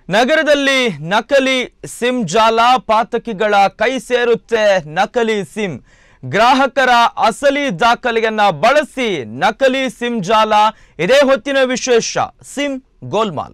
ನಗರದಲ್ಲಿ ನಕಲಿ ಸಿಮ್ ಜಾಲ ಪಾತಕಿಗಳ ಕೈ ಸೇರುತ್ತೆ ನಕಲಿ ಸಿಮ್ ಗ್ರಾಹಕರ ಅಸಲಿ ದಾಖಲೆಯನ್ನ ಬಳಸಿ ನಕಲಿ ಸಿಮ್ ಜಾಲ ಇದೇ ಹೊತ್ತಿನ ವಿಶೇಷ ಸಿಮ್ ಗೋಲ್ಮಾಲ್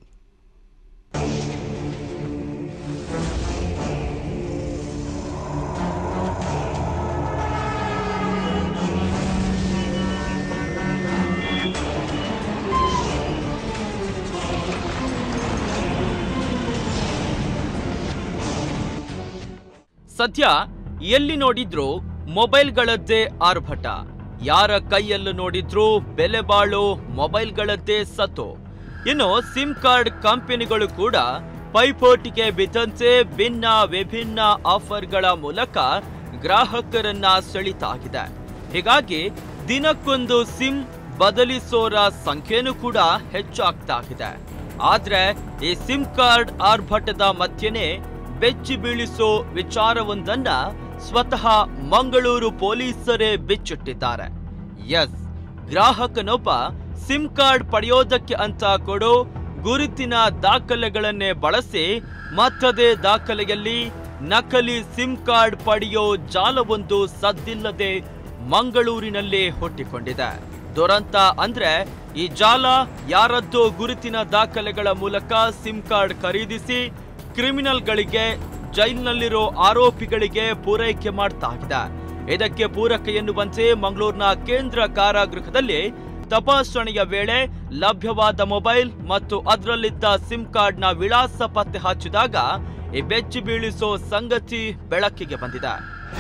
ಸದ್ಯ ಎಲ್ಲಿ ನೋಡಿದ್ರೂ ಮೊಬೈಲ್ಗಳದ್ದೇ ಆರ್ಭಟ ಯಾರ ಕೈಯಲ್ಲೂ ನೋಡಿದ್ರೂ ಬೆಲೆ ಬಾಳೋ ಮೊಬೈಲ್ಗಳದ್ದೇ ಸತು ಇನ್ನು ಸಿಮ್ ಕಾರ್ಡ್ ಕಂಪನಿಗಳು ಕೂಡ ಪೈಪೋಟಿಗೆ ಬಿದ್ದಂತೆ ಭಿನ್ನ ವಿಭಿನ್ನ ಆಫರ್ಗಳ ಮೂಲಕ ಗ್ರಾಹಕರನ್ನ ಸೆಳಿತಾಗಿದೆ ಹೀಗಾಗಿ ದಿನಕ್ಕೊಂದು ಸಿಮ್ ಬದಲಿಸೋರ ಸಂಖ್ಯೆನೂ ಕೂಡ ಹೆಚ್ಚಾಗ್ತಾ ಇದೆ ಆದ್ರೆ ಈ ಸಿಮ್ ಕಾರ್ಡ್ ಆರ್ಭಟದ ಮಧ್ಯೆನೇ ಬೆಚ್ಚಿ ಬೀಳಿಸೋ ವಿಚಾರವೊಂದನ್ನ ಸ್ವತಃ ಮಂಗಳೂರು ಪೊಲೀಸರೇ ಬಿಚ್ಚಿಟ್ಟಿದ್ದಾರೆ ಎಸ್ ಗ್ರಾಹಕನೊಬ್ಬ ಸಿಮ್ ಕಾರ್ಡ್ ಪಡೆಯೋದಕ್ಕೆ ಅಂತ ಕೊಡೋ ಗುರುತಿನ ದಾಖಲೆಗಳನ್ನೇ ಬಳಸಿ ಮತ್ತದೇ ದಾಖಲೆಯಲ್ಲಿ ನಕಲಿ ಸಿಮ್ ಕಾರ್ಡ್ ಪಡೆಯೋ ಜಾಲವೊಂದು ಸದ್ದಿಲ್ಲದೆ ಮಂಗಳೂರಿನಲ್ಲೇ ಹುಟ್ಟಿಕೊಂಡಿದೆ ದುರಂತ ಅಂದ್ರೆ ಈ ಜಾಲ ಯಾರದ್ದೋ ಗುರುತಿನ ದಾಖಲೆಗಳ ಮೂಲಕ ಸಿಮ್ ಕಾರ್ಡ್ ಖರೀದಿಸಿ ಕ್ರಿಮಿನಲ್ಗಳಿಗೆ ಜೈಲಿನಲ್ಲಿರೋ ಆರೋಪಿಗಳಿಗೆ ಪೂರೈಕೆ ಮಾಡ್ತಾ ಇದೆ ಇದಕ್ಕೆ ಪೂರಕ ಎನ್ನುವಂತೆ ಮಂಗಳೂರಿನ ಕೇಂದ್ರ ಕಾರಾಗೃಹದಲ್ಲಿ ತಪಾಸಣೆಯ ವೇಳೆ ಲಭ್ಯವಾದ ಮೊಬೈಲ್ ಮತ್ತು ಅದರಲ್ಲಿದ್ದ ಸಿಮ್ ಕಾರ್ಡ್ನ ವಿಳಾಸ ಪತ್ತೆ ಹಚ್ಚಿದಾಗ ಈ ಬೆಚ್ಚಿ ಬೀಳಿಸೋ ಸಂಗತಿ ಬೆಳಕಿಗೆ ಬಂದಿದೆ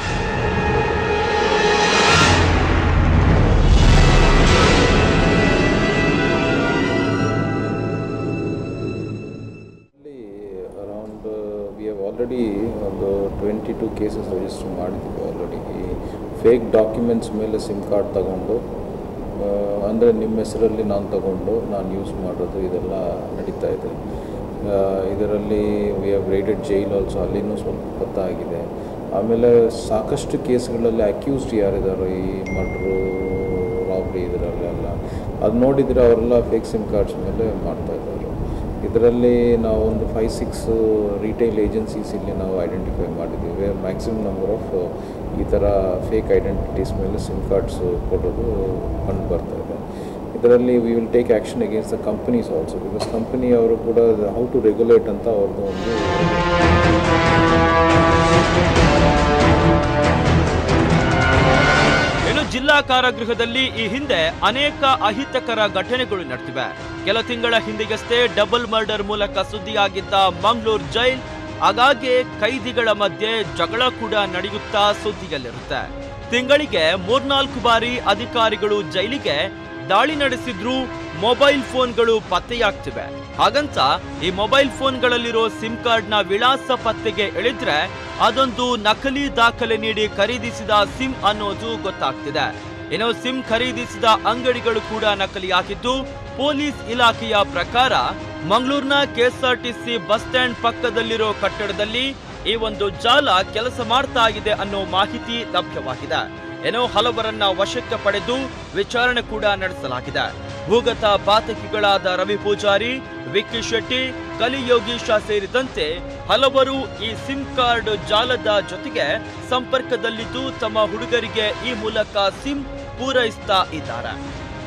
ಅರೌಂಡ್ ವಿ ಹ್ಯಾವ್ ಆಲ್ರೆಡಿ ಒಂದು ಟ್ವೆಂಟಿ ಟು ಕೇಸಸ್ ರಿಜಿಸ್ಟರ್ ಮಾಡಿದ್ದೀವಿ ಆಲ್ರೆಡಿ ಈ ಫೇಕ್ ಡಾಕ್ಯುಮೆಂಟ್ಸ್ ಮೇಲೆ ಸಿಮ್ ಕಾರ್ಡ್ ತಗೊಂಡು ಅಂದರೆ ನಿಮ್ಮ ಹೆಸರಲ್ಲಿ ನಾನು ತಗೊಂಡು ನಾನು ಯೂಸ್ ಮಾಡೋದು ಇದೆಲ್ಲ ನಡೀತಾ ಇದೆ ಆ, ಇದರಲ್ಲಿ we have raided jail also ಅಲ್ಲಿನೂ ಸ್ವಲ್ಪ ಗೊತ್ತಾಗಿದೆ ಆಮೇಲೆ ಸಾಕಷ್ಟು ಕೇಸ್ಗಳಲ್ಲಿ ಅಕ್ಯೂಸ್ಡ್ ಯಾರಿದ್ದಾರೋ ಈ ಮರ್ಡ್ರು ರಾಬ್ರಿ ಇದರಲ್ಲೆಲ್ಲ ಅದು ನೋಡಿದರೆ ಅವರೆಲ್ಲ ಫೇಕ್ ಸಿಮ್ ಕಾರ್ಡ್ಸ್ ಮೇಲೆ ಮಾಡ್ತಾ ಇದ್ದಾರೆ ಇದರಲ್ಲಿ ನಾವು ಒಂದು ಫೈವ್ ಸಿಕ್ಸ್ ರಿಟೈಲ್ ಏಜೆನ್ಸೀಸ್ ಇಲ್ಲಿ ನಾವು ಐಡೆಂಟಿಫೈ ಮಾಡಿದ್ದೀವಿ ಮ್ಯಾಕ್ಸಿಮಮ್ ನಂಬರ್ ಆಫ್ ಈ ಥರ ಫೇಕ್ ಐಡೆಂಟಿಟೀಸ್ ಮೇಲೆ ಸಿಮ್ ಕಾರ್ಡ್ಸ್ ಕೊಡೋದು ಕಂಡು ಬರ್ತಾ ಇದೆ ಇದರಲ್ಲಿ we will take action against the companies also because company ಅವರು ಕೂಡ ಹೌ ಟು ರೆಗ್ಯುಲೇಟ್ ಅಂತ ಅವ್ರದ್ದು ಒಂದು ಇನ್ನು ಜಿಲ್ಲಾ ಕಾರಾಗೃಹದಲ್ಲಿ ಈ ಹಿಂದೆ ಅನೇಕ ಅಹಿತಕರ ಘಟನೆಗಳು ನಡೆದಿವೆ ಕೆಲ ತಿಂಗಳ ಹಿಂದೆಯಷ್ಟೇ ಡಬಲ್ ಮರ್ಡರ್ ಮೂಲಕ ಸುದ್ದಿಯಾಗಿದ್ದ ಮಂಗಳೂರು ಜೈಲ್ ಆಗಾಗ್ಗೆ ಕೈದಿಗಳ ಮಧ್ಯೆ ಜಗಳ ಕೂಡ ನಡೆಯುತ್ತಾ ಸುದ್ದಿಯಲ್ಲಿರುತ್ತೆ ತಿಂಗಳಿಗೆ ಮೂರ್ನಾಲ್ಕು ಬಾರಿ ಅಧಿಕಾರಿಗಳು ಜೈಲಿಗೆ ದಾಳಿ ನಡೆಸಿದ್ರೂ ಮೊಬೈಲ್ ಫೋನ್ಗಳು ಪತ್ತೆಯಾಗ್ತಿವೆ ಹಾಗಂತ ಈ ಮೊಬೈಲ್ ಫೋನ್ಗಳಲ್ಲಿರೋ ಸಿಮ್ ಕಾರ್ಡ್ನ ವಿಳಾಸ ಪತ್ತೆಗೆ ಇಳಿದ್ರೆ ಅದೊಂದು ನಕಲಿ ದಾಖಲೆ ನೀಡಿ ಖರೀದಿಸಿದ ಸಿಮ್ ಅನ್ನೋದು ಗೊತ್ತಾಗ್ತಿದೆ ಇನ್ನು ಸಿಮ್ ಖರೀದಿಸಿದ ಅಂಗಡಿಗಳು ಕೂಡ ನಕಲಿಯಾಗಿದ್ದು ಪೊಲೀಸ್ ಇಲಾಖೆಯ ಪ್ರಕಾರ ಮಂಗಳೂರಿನ ಕೆಎಸ್ಆರ್ಟಿಸಿ ಬಸ್ ಸ್ಟ್ಯಾಂಡ್ ಪಕ್ಕದಲ್ಲಿರೋ ಕಟ್ಟಡದಲ್ಲಿ ಈ ಒಂದು ಜಾಲ ಕೆಲಸ ಮಾಡ್ತಾ ಇದೆ ಅನ್ನೋ ಮಾಹಿತಿ ಲಭ್ಯವಾಗಿದೆ ಏನೋ ಹಲವರನ್ನ ವಶಕ್ಕೆ ಪಡೆದು ವಿಚಾರಣೆ ಕೂಡ ನಡೆಸಲಾಗಿದೆ ಭೂಗತ ಪಾತಕಿಗಳಾದ ರವಿ ಪೂಜಾರಿ ವಿಕ್ಕಿ ಶೆಟ್ಟಿ ಕಲಿ ಯೋಗೀಶ ಸೇರಿದಂತೆ ಹಲವರು ಈ ಸಿಮ್ ಕಾರ್ಡ್ ಜಾಲದ ಜೊತೆಗೆ ಸಂಪರ್ಕದಲ್ಲಿದ್ದು ತಮ್ಮ ಹುಡುಗರಿಗೆ ಈ ಮೂಲಕ ಸಿಮ್ ಪೂರೈಸ್ತಾ ಇದ್ದಾರೆ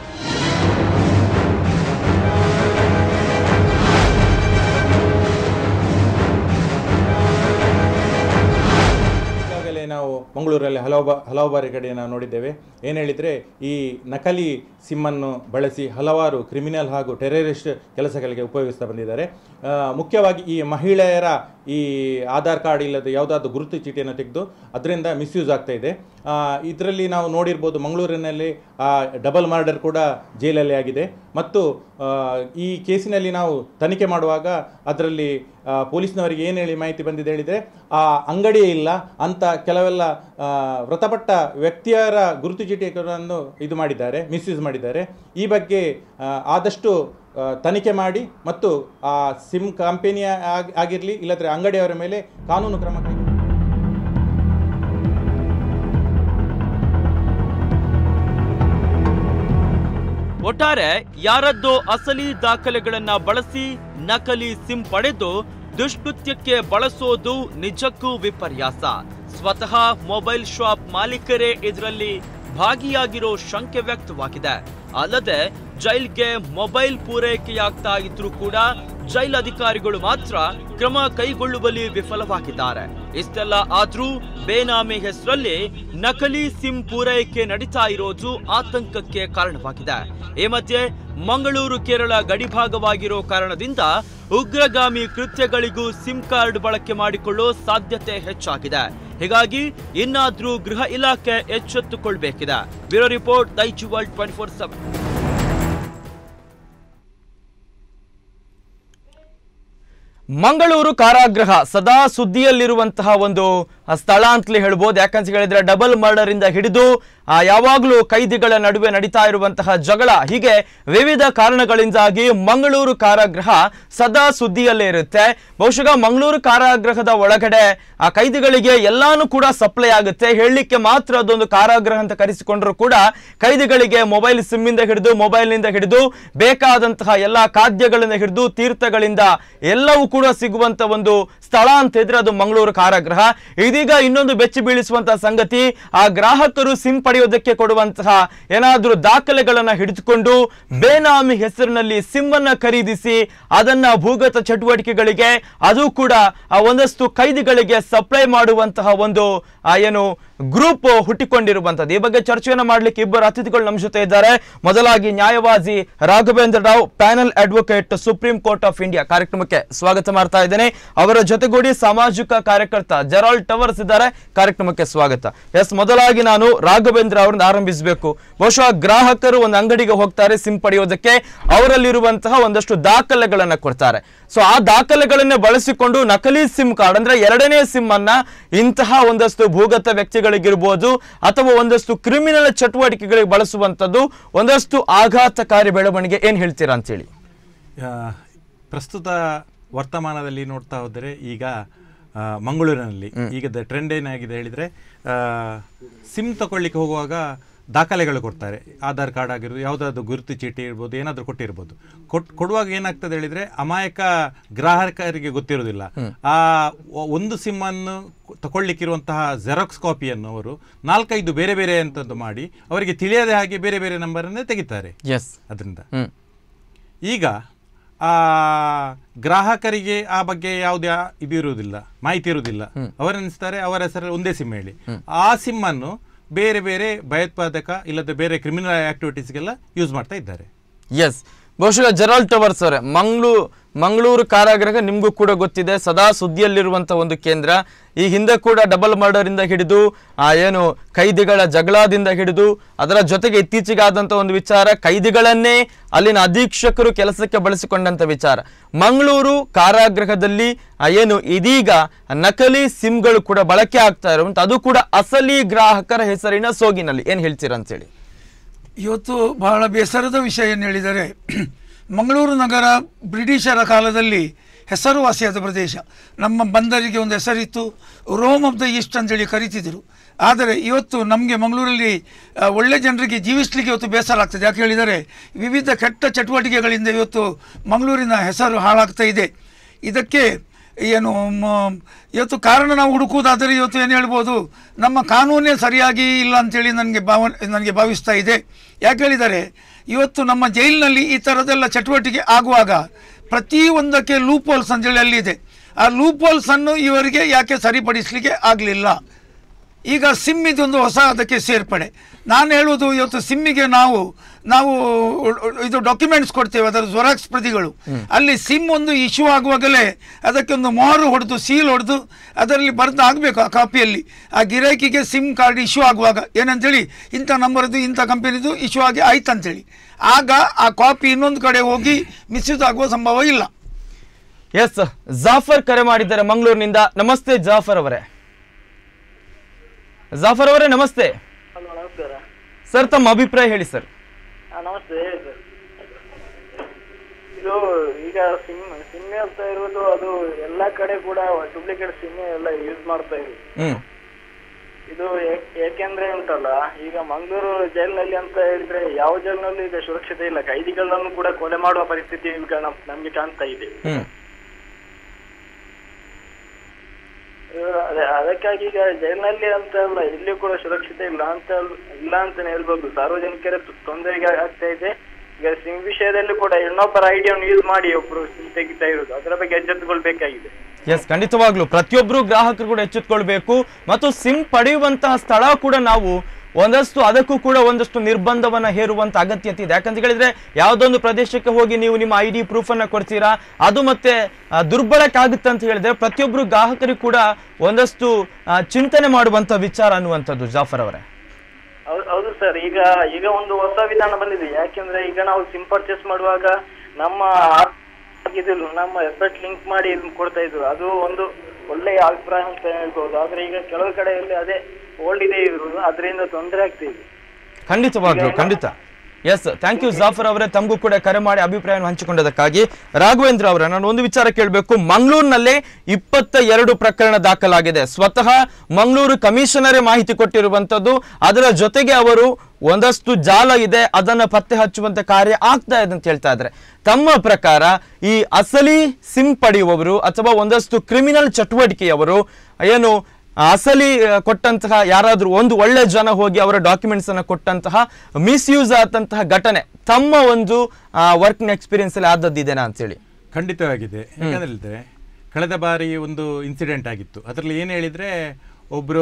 ಈಗಾಗಲೇ ನಾವು ಮಂಗಳೂರಲ್ಲಿ ಹಲವು ಬಾ ಹಲವು ಬಾರಿ ಕಡೆ ನಾವು ನೋಡಿದ್ದೇವೆ ಏನು ಹೇಳಿದರೆ ಈ ನಕಲಿ ಸಿಮ್ಮನ್ನು ಬಳಸಿ ಹಲವಾರು ಕ್ರಿಮಿನಲ್ ಹಾಗೂ ಟೆರರಿಸ್ಟ್ ಕೆಲಸಗಳಿಗೆ ಉಪಯೋಗಿಸ್ತಾ ಬಂದಿದ್ದಾರೆ ಆ, ಮುಖ್ಯವಾಗಿ ಈ ಮಹಿಳೆಯರ ಈ ಆಧಾರ್ ಕಾರ್ಡ್ ಇಲ್ಲದೆ ಯಾವುದಾದ್ರು ಗುರುತು ಚೀಟಿಯನ್ನು ತೆಗೆದು ಅದರಿಂದ ಮಿಸ್ಯೂಸ್ ಆಗ್ತಾ ಇದೆ ಇದರಲ್ಲಿ ನಾವು ನೋಡಿರ್ಬೋದು ಮಂಗಳೂರಿನಲ್ಲಿ ಡಬಲ್ ಮರ್ಡರ್ ಕೂಡ ಜೈಲಲ್ಲಿ ಆಗಿದೆ ಮತ್ತು ಆ, ಈ ಕೇಸಿನಲ್ಲಿ ನಾವು ತನಿಖೆ ಮಾಡುವಾಗ ಅದರಲ್ಲಿ ಆ, ಪೊಲೀಸ್ನವರಿಗೆ ಏನು ಹೇಳಿ ಮಾಹಿತಿ ಬಂದಿದೆ ಹೇಳಿದರೆ ಆ ಅಂಗಡಿಯೇ ಇಲ್ಲ ಅಂತ ಕೆಲವೆಲ್ಲ ಆ, ಮೃತಪಟ್ಟ ವ್ಯಕ್ತಿಯರ ಗುರುತು ಚೀಟಿಗಳನ್ನು ಇದು ಮಾಡಿದ್ದಾರೆ ಮಿಸ್ಯೂಸ್ ಮಾಡಿದ್ದಾರೆ ಈ ಬಗ್ಗೆ ಆ, ಆದಷ್ಟು ಆ, ತನಿಖೆ ಮಾಡಿ ಮತ್ತು ಆ ಸಿಮ್ ಕಂಪನಿಯ ಆಗಿರಲಿ ಇಲ್ಲದ್ರೆ ಅಂಗಡಿಯವರ ಮೇಲೆ ಕಾನೂನು ಕ್ರಮ ಕೈ ಒಟ್ಟಾರೆ ಯಾರದ್ದೋ ಅಸಲಿ ದಾಖಲೆಗಳನ್ನ ಬಳಸಿ ನಕಲಿ ಸಿಮ್ ಪಡೆದು ದುಷ್ಕೃತ್ಯಕ್ಕೆ ಬಳಸೋದು ನಿಜಕ್ಕೂ ವಿಪರ್ಯಾಸ ಸ್ವತಃ ಮೊಬೈಲ್ ಶಾಪ್ ಮಾಲೀಕರೇ ಇದರಲ್ಲಿ ಭಾಗಿಯಾಗಿರೋ ಶಂಕೆ ವ್ಯಕ್ತವಾಗಿದೆ ಅಲ್ಲದೆ ಜೈಲ್ಗೆ ಮೊಬೈಲ್ ಪೂರೈಕೆಯಾಗ್ತಾ ಇದ್ರೂ ಕೂಡ ಜೈಲ್ ಅಧಿಕಾರಿಗಳು ಮಾತ್ರ ಕ್ರಮ ಕೈಗೊಳ್ಳುವಲ್ಲಿ ವಿಫಲವಾಗಿದ್ದಾರೆ ಇಷ್ಟೆಲ್ಲ ಆದ್ರೂ ಬೇನಾಮಿ ಹೆಸರಲ್ಲಿ ನಕಲಿ ಸಿಮ್ ಪೂರೈಕೆ ನಡೀತಾ ಇರೋದು ಆತಂಕಕ್ಕೆ ಕಾರಣವಾಗಿದೆ ಈ ಮಧ್ಯೆ ಮಂಗಳೂರು ಕೇರಳ ಗಡಿಭಾಗವಾಗಿರೋ ಕಾರಣದಿಂದ ಉಗ್ರಗಾಮಿ ಕೃತ್ಯಗಳಿಗೂ ಸಿಮ್ ಕಾರ್ಡ್ ಬಳಕೆ ಮಾಡಿಕೊಳ್ಳೋ ಸಾಧ್ಯತೆ ಹೆಚ್ಚಾಗಿದೆ ಹೀಗಾಗಿ ಇನ್ನಾದ್ರೂ ಗೃಹ ಇಲಾಖೆ ಎಚ್ಚೆತ್ತುಕೊಳ್ಬೇಕಿದೆ bureau report Daijiworld twenty four seven Mangaluru ಕಾರಾಗೃಹ ಸದಾ ಸುದ್ದಿಯಲ್ಲಿರುವಂತಹ ಒಂದು ಆ, ಸ್ಥಳ ಅಂತಲೇ ಹೇಳ್ಬೋದು ಯಾಕಂತ ಹೇಳಿದ್ರೆ ಡಬಲ್ ಮರ್ಡರ್ ಇಂದ ಹಿಡಿದು ಆ, ಯಾವಾಗ್ಲೂ ಕೈದಿಗಳ ನಡುವೆ ನಡೀತಾ ಇರುವಂತಹ ಜಗಳ ಹೀಗೆ ವಿವಿಧ ಕಾರಣಗಳಿಂದಾಗಿ ಮಂಗಳೂರು ಕಾರಾಗೃಹ ಸದಾ ಸುದ್ದಿಯಲ್ಲೇ ಇರುತ್ತೆ ಬಹುಶಃ ಮಂಗಳೂರು ಕಾರಾಗೃಹದ ಒಳಗಡೆ ಆ ಕೈದಿಗಳಿಗೆ ಎಲ್ಲಾನು ಕೂಡ ಸಪ್ಲೈ ಆಗುತ್ತೆ ಹೇಳಲಿಕ್ಕೆ ಮಾತ್ರ ಅದೊಂದು ಕಾರಾಗೃಹ ಅಂತ ಕರೆಸಿಕೊಂಡ್ರು ಕೂಡ ಕೈದಿಗಳಿಗೆ ಮೊಬೈಲ್ ಸಿಮ್ ಇಂದ ಹಿಡಿದು ಮೊಬೈಲ್ ನಿಂದ ಹಿಡಿದು ಬೇಕಾದಂತಹ ಎಲ್ಲಾ ಖಾದ್ಯಗಳಿಂದ ಹಿಡಿದು ತೀರ್ಥಗಳಿಂದ ಎಲ್ಲವೂ ಕೂಡ ಸಿಗುವಂತ ಒಂದು ಸ್ಥಳ ಅಂತ ಇದ್ರೆ ಅದು ಮಂಗಳೂರು ಕಾರಾಗೃಹ ಇದೀಗ ಇನ್ನೊಂದು ಬೆಚ್ಚಿ ಬೀಳಿಸುವಂತಹ ಸಂಗತಿ ಆ ಗ್ರಾಹಕರು ಸಿಮ್ ಪಡೆಯೋದಕ್ಕೆ ಕೊಡುವಂತಹ ಏನಾದ್ರೂ ದಾಖಲೆಗಳನ್ನ ಹಿಡಿದುಕೊಂಡು ಬೇನಾಮಿ ಹೆಸರಿನಲ್ಲಿ ಸಿಮ್ ಅನ್ನ ಖರೀದಿಸಿ ಅದನ್ನ ಭೂಗತ ಚಟುವಟಿಕೆಗಳಿಗೆ ಅದು ಕೂಡ ಆ ಒಂದಷ್ಟು ಕೈದಿಗಳಿಗೆ ಸಪ್ಲೈ ಮಾಡುವಂತಹ ಒಂದು ಆ ಏನು ಗ್ರೂಪ್ ಹುಟ್ಟಿಕೊಂಡಿರುವಂತದ್ದು ಈ ಬಗ್ಗೆ ಚರ್ಚೆಯನ್ನ ಮಾಡ್ಲಿಕ್ಕೆ ಇಬ್ಬರು ಅತಿಥಿಗಳು ನಮ್ಮ ಜೊತೆ ಇದ್ದಾರೆ ಮೊದಲಾಗಿ ನ್ಯಾಯವಾದಿ Raghavendra Rao panel advocate supreme court of India ಕಾರ್ಯಕ್ರಮಕ್ಕೆ ಸ್ವಾಗತ ಮಾಡ್ತಾ ಇದ್ದೇನೆ ಅವರ ಜೊತೆಗೂಡಿ ಸಾಮಾಜಿಕ ಕಾರ್ಯಕರ್ತ ಜೆರಾಲ್ಡ್ ಟವರ್ಸ್ ಇದ್ದಾರೆ ಕಾರ್ಯಕ್ರಮಕ್ಕೆ ಸ್ವಾಗತ ಎಸ್ ಮೊದಲಾಗಿ ನಾನು ರಾಘವೇಂದ್ರ ಅವರನ್ನ ಆರಂಭಿಸಬೇಕು ಬಹುಶಃ ಗ್ರಾಹಕರು ಒಂದು ಅಂಗಡಿಗೆ ಹೋಗ್ತಾರೆ ಸಿಮ್ ಪಡೆಯೋದಕ್ಕೆ ಅವರಲ್ಲಿರುವಂತಹ ಒಂದಷ್ಟು ದಾಖಲೆಗಳನ್ನ ಕೊಡ್ತಾರೆ ಸೊ ಆ ದಾಖಲೆಗಳನ್ನೇ ಬಳಸಿಕೊಂಡು ನಕಲಿ ಸಿಮ್ ಕಾರ್ಡ್ ಅಂದ್ರೆ ಎರಡನೇ ಸಿಮ್ ಅನ್ನ ಇಂತಹ ಒಂದಷ್ಟು ಭೂಗತ ವ್ಯಕ್ತಿಗಳಿಗಿರ್ಬೋದು ಅಥವಾ ಒಂದಷ್ಟು ಕ್ರಿಮಿನಲ್ ಚಟುವಟಿಕೆಗಳಿಗೆ ಬಳಸುವಂತದ್ದು ಒಂದಷ್ಟು ಆಘಾತಕಾರಿ ಬೆಳವಣಿಗೆ ಏನ್ ಹೇಳ್ತೀರಾ ಅಂತೇಳಿ ಆ, ಪ್ರಸ್ತುತ ವರ್ತಮಾನದಲ್ಲಿ ನೋಡ್ತಾ ಹೋದರೆ ಈಗ ಆ, ಮಂಗಳೂರಿನಲ್ಲಿ ಈಗ ಟ್ರೆಂಡ್ ಏನಾಗಿದೆ ಹೇಳಿದರೆ ಸಿಮ್ ತಗೊಳ್ಳಿಕ್ಕೆ ಹೋಗುವಾಗ ದಾಖಲೆಗಳು ಕೊಡ್ತಾರೆ ಆಧಾರ್ ಕಾರ್ಡ್ ಆಗಿರ್ಬೋದು ಯಾವುದಾದ್ರು ಗುರುತು ಚೀಟಿ ಇರ್ಬೋದು ಏನಾದರೂ ಕೊಟ್ಟಿರ್ಬೋದು ಕೊಟ್ ಕೊಡುವಾಗ ಏನಾಗ್ತದೆ ಹೇಳಿದರೆ ಅಮಾಯಕ ಗ್ರಾಹಕರಿಗೆ ಗೊತ್ತಿರೋದಿಲ್ಲ ಆ ಒ- ಒಂದು ಸಿಮ್ಮನ್ನು ತಗೊಳ್ಳಿಕ್ಕಿರುವಂತಹ ಜೆರಾಕ್ಸ್ ಕಾಪಿಯನ್ನು ಅವರು ನಾಲ್ಕೈದು ಬೇರೆ ಬೇರೆ ಅಂತದ್ದು ಮಾಡಿ ಅವರಿಗೆ ತಿಳಿಯದೆ ಹಾಗೆ ಬೇರೆ ಬೇರೆ ನಂಬರನ್ನೇ ತೆಗಿತಾರೆ ಎಸ್ ಅದರಿಂದ ಹ್ಮ್ ಈಗ ಆ ಗ್ರಾಹಕರಿಗೆ ಆ ಬಗ್ಗೆ ಯಾವುದೇ ಆ- ಇದು ಇರುವುದಿಲ್ಲ ಮಾಹಿತಿ ಇರುವುದಿಲ್ಲ ಅವರೆನಿಸ್ತಾರೆ ಅವರ ಹೆಸರಲ್ಲಿ ಒಂದೇ ಸಿಮ್ ಹೇಳಿ ಆ ಸಿಮ್ ಅನ್ನು ಬೇರೆ ಬೇರೆ ಭಯೋತ್ಪಾದಕ ಇಲ್ಲದೆ ಬೇರೆ ಕ್ರಿಮಿನಲ್ ಆಕ್ಟಿವಿಟೀಸ್ಗೆಲ್ಲ ಯೂಸ್ ಮಾಡ್ತಾ ಇದ್ದಾರೆ ಎಸ್ ಬಹುಶಃ ಜೆರಾಲ್ ಟವರ್ಸ್ ಅವರೇ ಮಂಗಳೂ ಮಂಗಳೂರು ಕಾರಾಗೃಹ ನಿಮಗೂ ಕೂಡ ಗೊತ್ತಿದೆ ಸದಾ ಸುದ್ದಿಯಲ್ಲಿರುವಂತಹ ಒಂದು ಕೇಂದ್ರ ಈ ಹಿಂದೆ ಕೂಡ ಡಬಲ್ ಮರ್ಡರ್ ಇಂದ ಹಿಡಿದು ಆ ಏನು ಕೈದಿಗಳ ಜಗಳದಿಂದ ಹಿಡಿದು ಅದರ ಜೊತೆಗೆ ಇತ್ತೀಚೆಗಾದಂಥ ಒಂದು ವಿಚಾರ ಕೈದಿಗಳನ್ನೇ ಅಲ್ಲಿನ ಅಧೀಕ್ಷಕರು ಕೆಲಸಕ್ಕೆ ಬಳಸಿಕೊಂಡಂತ ವಿಚಾರ ಮಂಗಳೂರು ಕಾರಾಗೃಹದಲ್ಲಿ ಆ ಏನು ಇದೀಗ ನಕಲಿ ಸಿಮ್ಗಳು ಕೂಡ ಬಳಕೆ ಆಗ್ತಾ ಇರುವಂತ ಅದು ಕೂಡ ಅಸಲಿ ಗ್ರಾಹಕರ ಹೆಸರಿನ ಸೋಗಿನಲ್ಲಿ ಏನ್ ಹೇಳ್ತೀರಾ ಅಂತೇಳಿ ಇವತ್ತು ಬಹಳ ಬೇಸರದ ವಿಷಯ ಏನು ಹೇಳಿದರೆ ಮಂಗಳೂರು ನಗರ ಬ್ರಿಟಿಷರ ಕಾಲದಲ್ಲಿ ಹೆಸರುವಾಸಿಯಾದ ಪ್ರದೇಶ ನಮ್ಮ ಬಂದರಿಗೆ ಒಂದು ಹೆಸರಿತ್ತು ರೋಮ್ ಆಫ್ ದ ಈಸ್ಟ್ ಅಂತೇಳಿ ಕರಿತಿದ್ರು ಆದರೆ ಇವತ್ತು ನಮಗೆ ಮಂಗಳೂರಲ್ಲಿ ಆ, ಒಳ್ಳೆ ಜನರಿಗೆ ಜೀವಿಸಲಿಕ್ಕೆ ಇವತ್ತು ಬೇಸರ ಆಗ್ತದೆ ಯಾಕೆ ಹೇಳಿದರೆ ವಿವಿಧ ಕೆಟ್ಟ ಚಟುವಟಿಕೆಗಳಿಂದ ಇವತ್ತು ಮಂಗಳೂರಿನ ಹೆಸರು ಹಾಳಾಗ್ತಾ ಇದೆ ಇದಕ್ಕೆ ಏನು ಮ- ಇವತ್ತು ಕಾರಣ ನಾವು ಹುಡುಕುವುದಾದರೆ ಇವತ್ತು ಏನು ಹೇಳ್ಬೋದು ನಮ್ಮ ಕಾನೂನೇ ಸರಿಯಾಗಿ ಇಲ್ಲ ಅಂತೇಳಿ ನನಗೆ ಭಾವ ನನಗೆ ಭಾವಿಸ್ತಾ ಇದೆ ಯಾಕೆ ಹೇಳಿದರೆ ಇವತ್ತು ನಮ್ಮ ಜೈಲಿನಲ್ಲಿ ಈ ಥರದೆಲ್ಲ ಚಟುವಟಿಕೆ ಆಗುವಾಗ ಪ್ರತಿಯೊಂದಕ್ಕೆ ಲೂಪ್ ಹೋಲ್ಸ್ ಅಂತೇಳಿ ಅಲ್ಲಿದೆ ಆ ಲೂಪ್ ಹೋಲ್ಸನ್ನು ಇವರಿಗೆ ಯಾಕೆ ಸರಿಪಡಿಸಲಿಕ್ಕೆ ಆಗಲಿಲ್ಲ ಈಗ ಸಿಮ್ ಇದೊಂದು ಹೊಸ ಅದಕ್ಕೆ ಸೇರ್ಪಡೆ ನಾನು ಹೇಳುವುದು ಇವತ್ತು ಸಿಮ್ಮಿಗೆ ನಾವು ನಾವು ಇದು ಡಾಕ್ಯುಮೆಂಟ್ಸ್ ಕೊಡ್ತೇವೆ ಅದರ ಜೊರಾಕ್ಸ್ ಪ್ರತಿಗಳು ಅಲ್ಲಿ ಸಿಮ್ ಒಂದು ಇಶ್ಯೂ ಆಗುವಾಗಲೇ ಅದಕ್ಕೆ ಒಂದು ಮೊಹರು ಹೊಡೆದು ಸೀಲ್ ಹೊಡೆದು ಅದರಲ್ಲಿ ಬರೆದು ಆಗಬೇಕು ಆ ಕಾಪಿಯಲ್ಲಿ ಆ ಗಿರಾಕಿಗೆ ಸಿಮ್ ಕಾರ್ಡ್ ಇಶ್ಯೂ ಆಗುವಾಗ ಏನಂತೇಳಿ ಇಂಥ ನಂಬರ್ದು ಇಂಥ ಕಂಪನಿದು ಇಶ್ಯೂ ಆಗಿ ಆಯ್ತು ಅಂತೇಳಿ ಆಗ ಆ ಕಾಪಿ ಇನ್ನೊಂದು ಕಡೆ ಹೋಗಿ ಮಿಸ್ಯೂಸ್ ಆಗುವ ಸಂಭವ ಇಲ್ಲ ಎಸ್ ಜಾಫರ್ ಕರೆ ಮಾಡಿದ್ದಾರೆ ಮಂಗಳೂರಿನಿಂದ ನಮಸ್ತೆ ಜಾಫರ್ ಅವರೇ ಜಾಫರ್ ಅವರೇ ನಮಸ್ತೆ ಹಲೋ ನಮಸ್ಕಾರ ಸರ್ ತಮ್ಮ ಅಭಿಪ್ರಾಯ ಹೇಳಿ ಸರ್ ಹಾಂ ನಮಸ್ತೆ ಹೇಳಿ ಸರ್ ಇದು ಈಗ ಸಿಮ್ ಸಿಮ್ ಅಂತ ಇರೋದು ಅದು ಎಲ್ಲ ಕಡೆ ಕೂಡ ಡೂಪ್ಲಿಕೇಟ್ ಸಿಮ್ ಎಲ್ಲ ಯೂಸ್ ಮಾಡ್ತಾ ಇದ್ರು ಹ್ಮ್ ಇದು ಏಕ್- ಏಕೆಂದ್ರೆ ಉಂಟಲ್ಲ ಈಗ ಮಂಗಳೂರು ಜೈಲಿನಲ್ಲಿ ಅಂತ ಹೇಳಿದ್ರೆ ಯಾವ ಜೈಲಿನಲ್ಲೂ ಈಗ ಸುರಕ್ಷತೆ ಇಲ್ಲ ಕೈದಿಗಳನ್ನು ಕೂಡ ಕೊಲೆ ಮಾಡುವ ಪರಿಸ್ಥಿತಿ ಈಗ ನಮ್- ನಮ್ಗೆ ಕಾಣ್ತಾ ಇದೆ ಹ್ಮ್ ಇವ್ರು ಅದೇ ಅದಕ್ಕಾಗಿ ಈಗ ಜೈಲಿನಲ್ಲಿ ಅಂತ ಅಲ್ಲ ಇಲ್ಲಿ ಕೂಡ ಸುರಕ್ಷತೆ ಇಲ್ಲ ಅಂತ ಅಲ್- ಇಲ್ಲ ಅಂತಾನೆ ಹೇಳ್ಬೋದು ಸಾರ್ವಜನಿಕರ ತೊ- ತೊಂದರೆಗೆ ಆಗ್ತಾ ಇದೆ ಈಗ ಸಿಮ್ ವಿಷಯದಲ್ಲಿ ಕೂಡ ಇನ್ನೊಬ್ಬರ ಐಡಿಯಾವನ್ನು ಯೂಸ್ ಮಾಡಿ ಒಬ್ರು ಸಿಮ್ ತೆಗಿತಾ ಇರೋದು ಅದರ ಬಗ್ಗೆ ಎಚ್ಚೆತ್ತುಕೊಳ್ಬೇಕಾಗಿದೆ ಎಸ್ ಖಂಡಿತವಾಗ್ಲು ಪ್ರತಿಯೊಬ್ರು ಗ್ರಾಹಕರು ಕೂಡ ಎಚ್ಚೆತ್ಕೊಳ್ಬೇಕು ಮತ್ತು ಸಿಮ್ ಪಡೆಯುವಂತಹ ಸ್ಥಳ ಕೂಡ ನಾವು ಒಂದಷ್ಟು ಅದಕ್ಕೂ ಕೂಡ ಒಂದಷ್ಟು ನಿರ್ಬಂಧವನ್ನ ಹೇರುವಂತ ಅಗತ್ಯತೆ ಇದೆ ಯಾಕಂತ ಹೇಳಿದ್ರೆ ಯಾವುದೊಂದು ಪ್ರದೇಶಕ್ಕೆ ಹೋಗಿ ನೀವು ನಿಮ್ಮ ಐ ಡಿ ಪ್ರೂಫ್ ಅನ್ನ ಕೊಡ್ತೀರಾ ಅದು ಮತ್ತೆ ಆ, ದುರ್ಬಳಕೆ ಆಗುತ್ತೆ ಅಂತ ಹೇಳಿದ್ರೆ ಪ್ರತಿಯೊಬ್ರು ಗ್ರಾಹಕರಿಗೂ ಕೂಡ ಒಂದಷ್ಟು ಆ, ಚಿಂತನೆ ಮಾಡುವಂತ ವಿಚಾರ ಅನ್ನುವಂಥದ್ದು ಜಾಫರ್ ಅವರೇ ಹೌದು ಹೌದು ಸರ್ ಈಗ ಈಗ ಒಂದು ಹೊಸ ವಿಧಾನ ಬಂದಿದೆ ಯಾಕೆಂದ್ರೆ ಈಗ ನಾವು ಸಿಮ್ ಪರ್ಚೇಸ್ ಮಾಡುವಾಗ ನಮ್ಮ ಆ- ಇದು ನಮ್ಮ ಎಫೆಕ್ಟ್ ಲಿಂಕ್ ಮಾಡಿ ಇದನ್ನ ಕೊಡ್ತಾ ಇದ್ರು ಅದು ಒಂದು ಒಳ್ಳೆಯ ಅಭಿಪ್ರಾಯ ಅಂತ ಹೇಳ್ಬೋದು ಆದ್ರೆ ಈಗ ಕೆಲವು ಕಡೆಯಲ್ಲಿ ಅದೇ ಓಲ್ಡ್ ಇದೆ ಇದ್ರು ಅದರಿಂದ ತೊಂದರೆ ಆಗ್ತಿದೆ ಖಂಡಿತವಾಗ್ಲು ಖಂಡಿತ ಎಸ್ ಥ್ಯಾಂಕ್ ಯು ಜಾಫರ್ ಅವರೇ ತಮಗೂ ಕೂಡ ಕರೆ ಮಾಡಿ ಅಭಿಪ್ರಾಯವನ್ನು ಹಂಚಿಕೊಂಡದಕ್ಕಾಗಿ ರಾಘವೇಂದ್ರ ಅವರ ನಾನು ಒಂದು ವಿಚಾರ ಕೇಳಬೇಕು ಮಂಗಳೂರಿನಲ್ಲಿ ಇಪ್ಪತ್ತ ಎರಡು ಪ್ರಕರಣ ದಾಖಲಾಗಿದೆ ಸ್ವತಃ ಮಂಗಳೂರು ಕಮಿಷನರೇ ಮಾಹಿತಿ ಕೊಟ್ಟಿರುವಂತದ್ದು ಅದರ ಜೊತೆಗೆ ಅವರು ಒಂದಷ್ಟು ಜಾಲ ಇದೆ ಅದನ್ನ ಪತ್ತೆ ಹಚ್ಚುವಂತ ಕಾರ್ಯ ಆಗ್ತಾ ಇದೆ ಅಂತ ಹೇಳ್ತಾ ಇದ್ದಾರೆ ತಮ್ಮ ಪ್ರಕಾರ ಈ ಅಸಲಿ ಸಿಮ್ ಪಡೆಯುವವರು ಅಥವಾ ಒಂದಷ್ಟು ಕ್ರಿಮಿನಲ್ ಚಟುವಟಿಕೆಯವರು ಏನು ಅಸಲಿ ಆ, ಕೊಟ್ಟಂತಹ ಯಾರಾದ್ರೂ ಒಂದು ಒಳ್ಳೆ ಜನ ಹೋಗಿ ಅವರ ಡಾಕ್ಯುಮೆಂಟ್ಸ್ ಅನ್ನ ಕೊಟ್ಟಂತಹ ಮಿಸ್ಯೂಸ್ ಆದಂತಹ ಘಟನೆ ತಮ್ಮ ಒಂದು ವರ್ಕಿಂಗ್ ಎಕ್ಸ್ಪೀರಿಯನ್ಸ್ ಅಲ್ಲಿ ಆದದ್ದಿದೆನಾ ಅಂತೇಳಿ ಖಂಡಿತವಾಗಿದೆ ಯಾಕಂದ್ರೆ ಹೇಳಿದ್ರೆ ಕಳೆದ ಬಾರಿ ಒಂದು ಇನ್ಸಿಡೆಂಟ್ ಆಗಿತ್ತು ಅದರಲ್ಲಿ ಏನು ಹೇಳಿದರೆ ಒಬ್ಬರು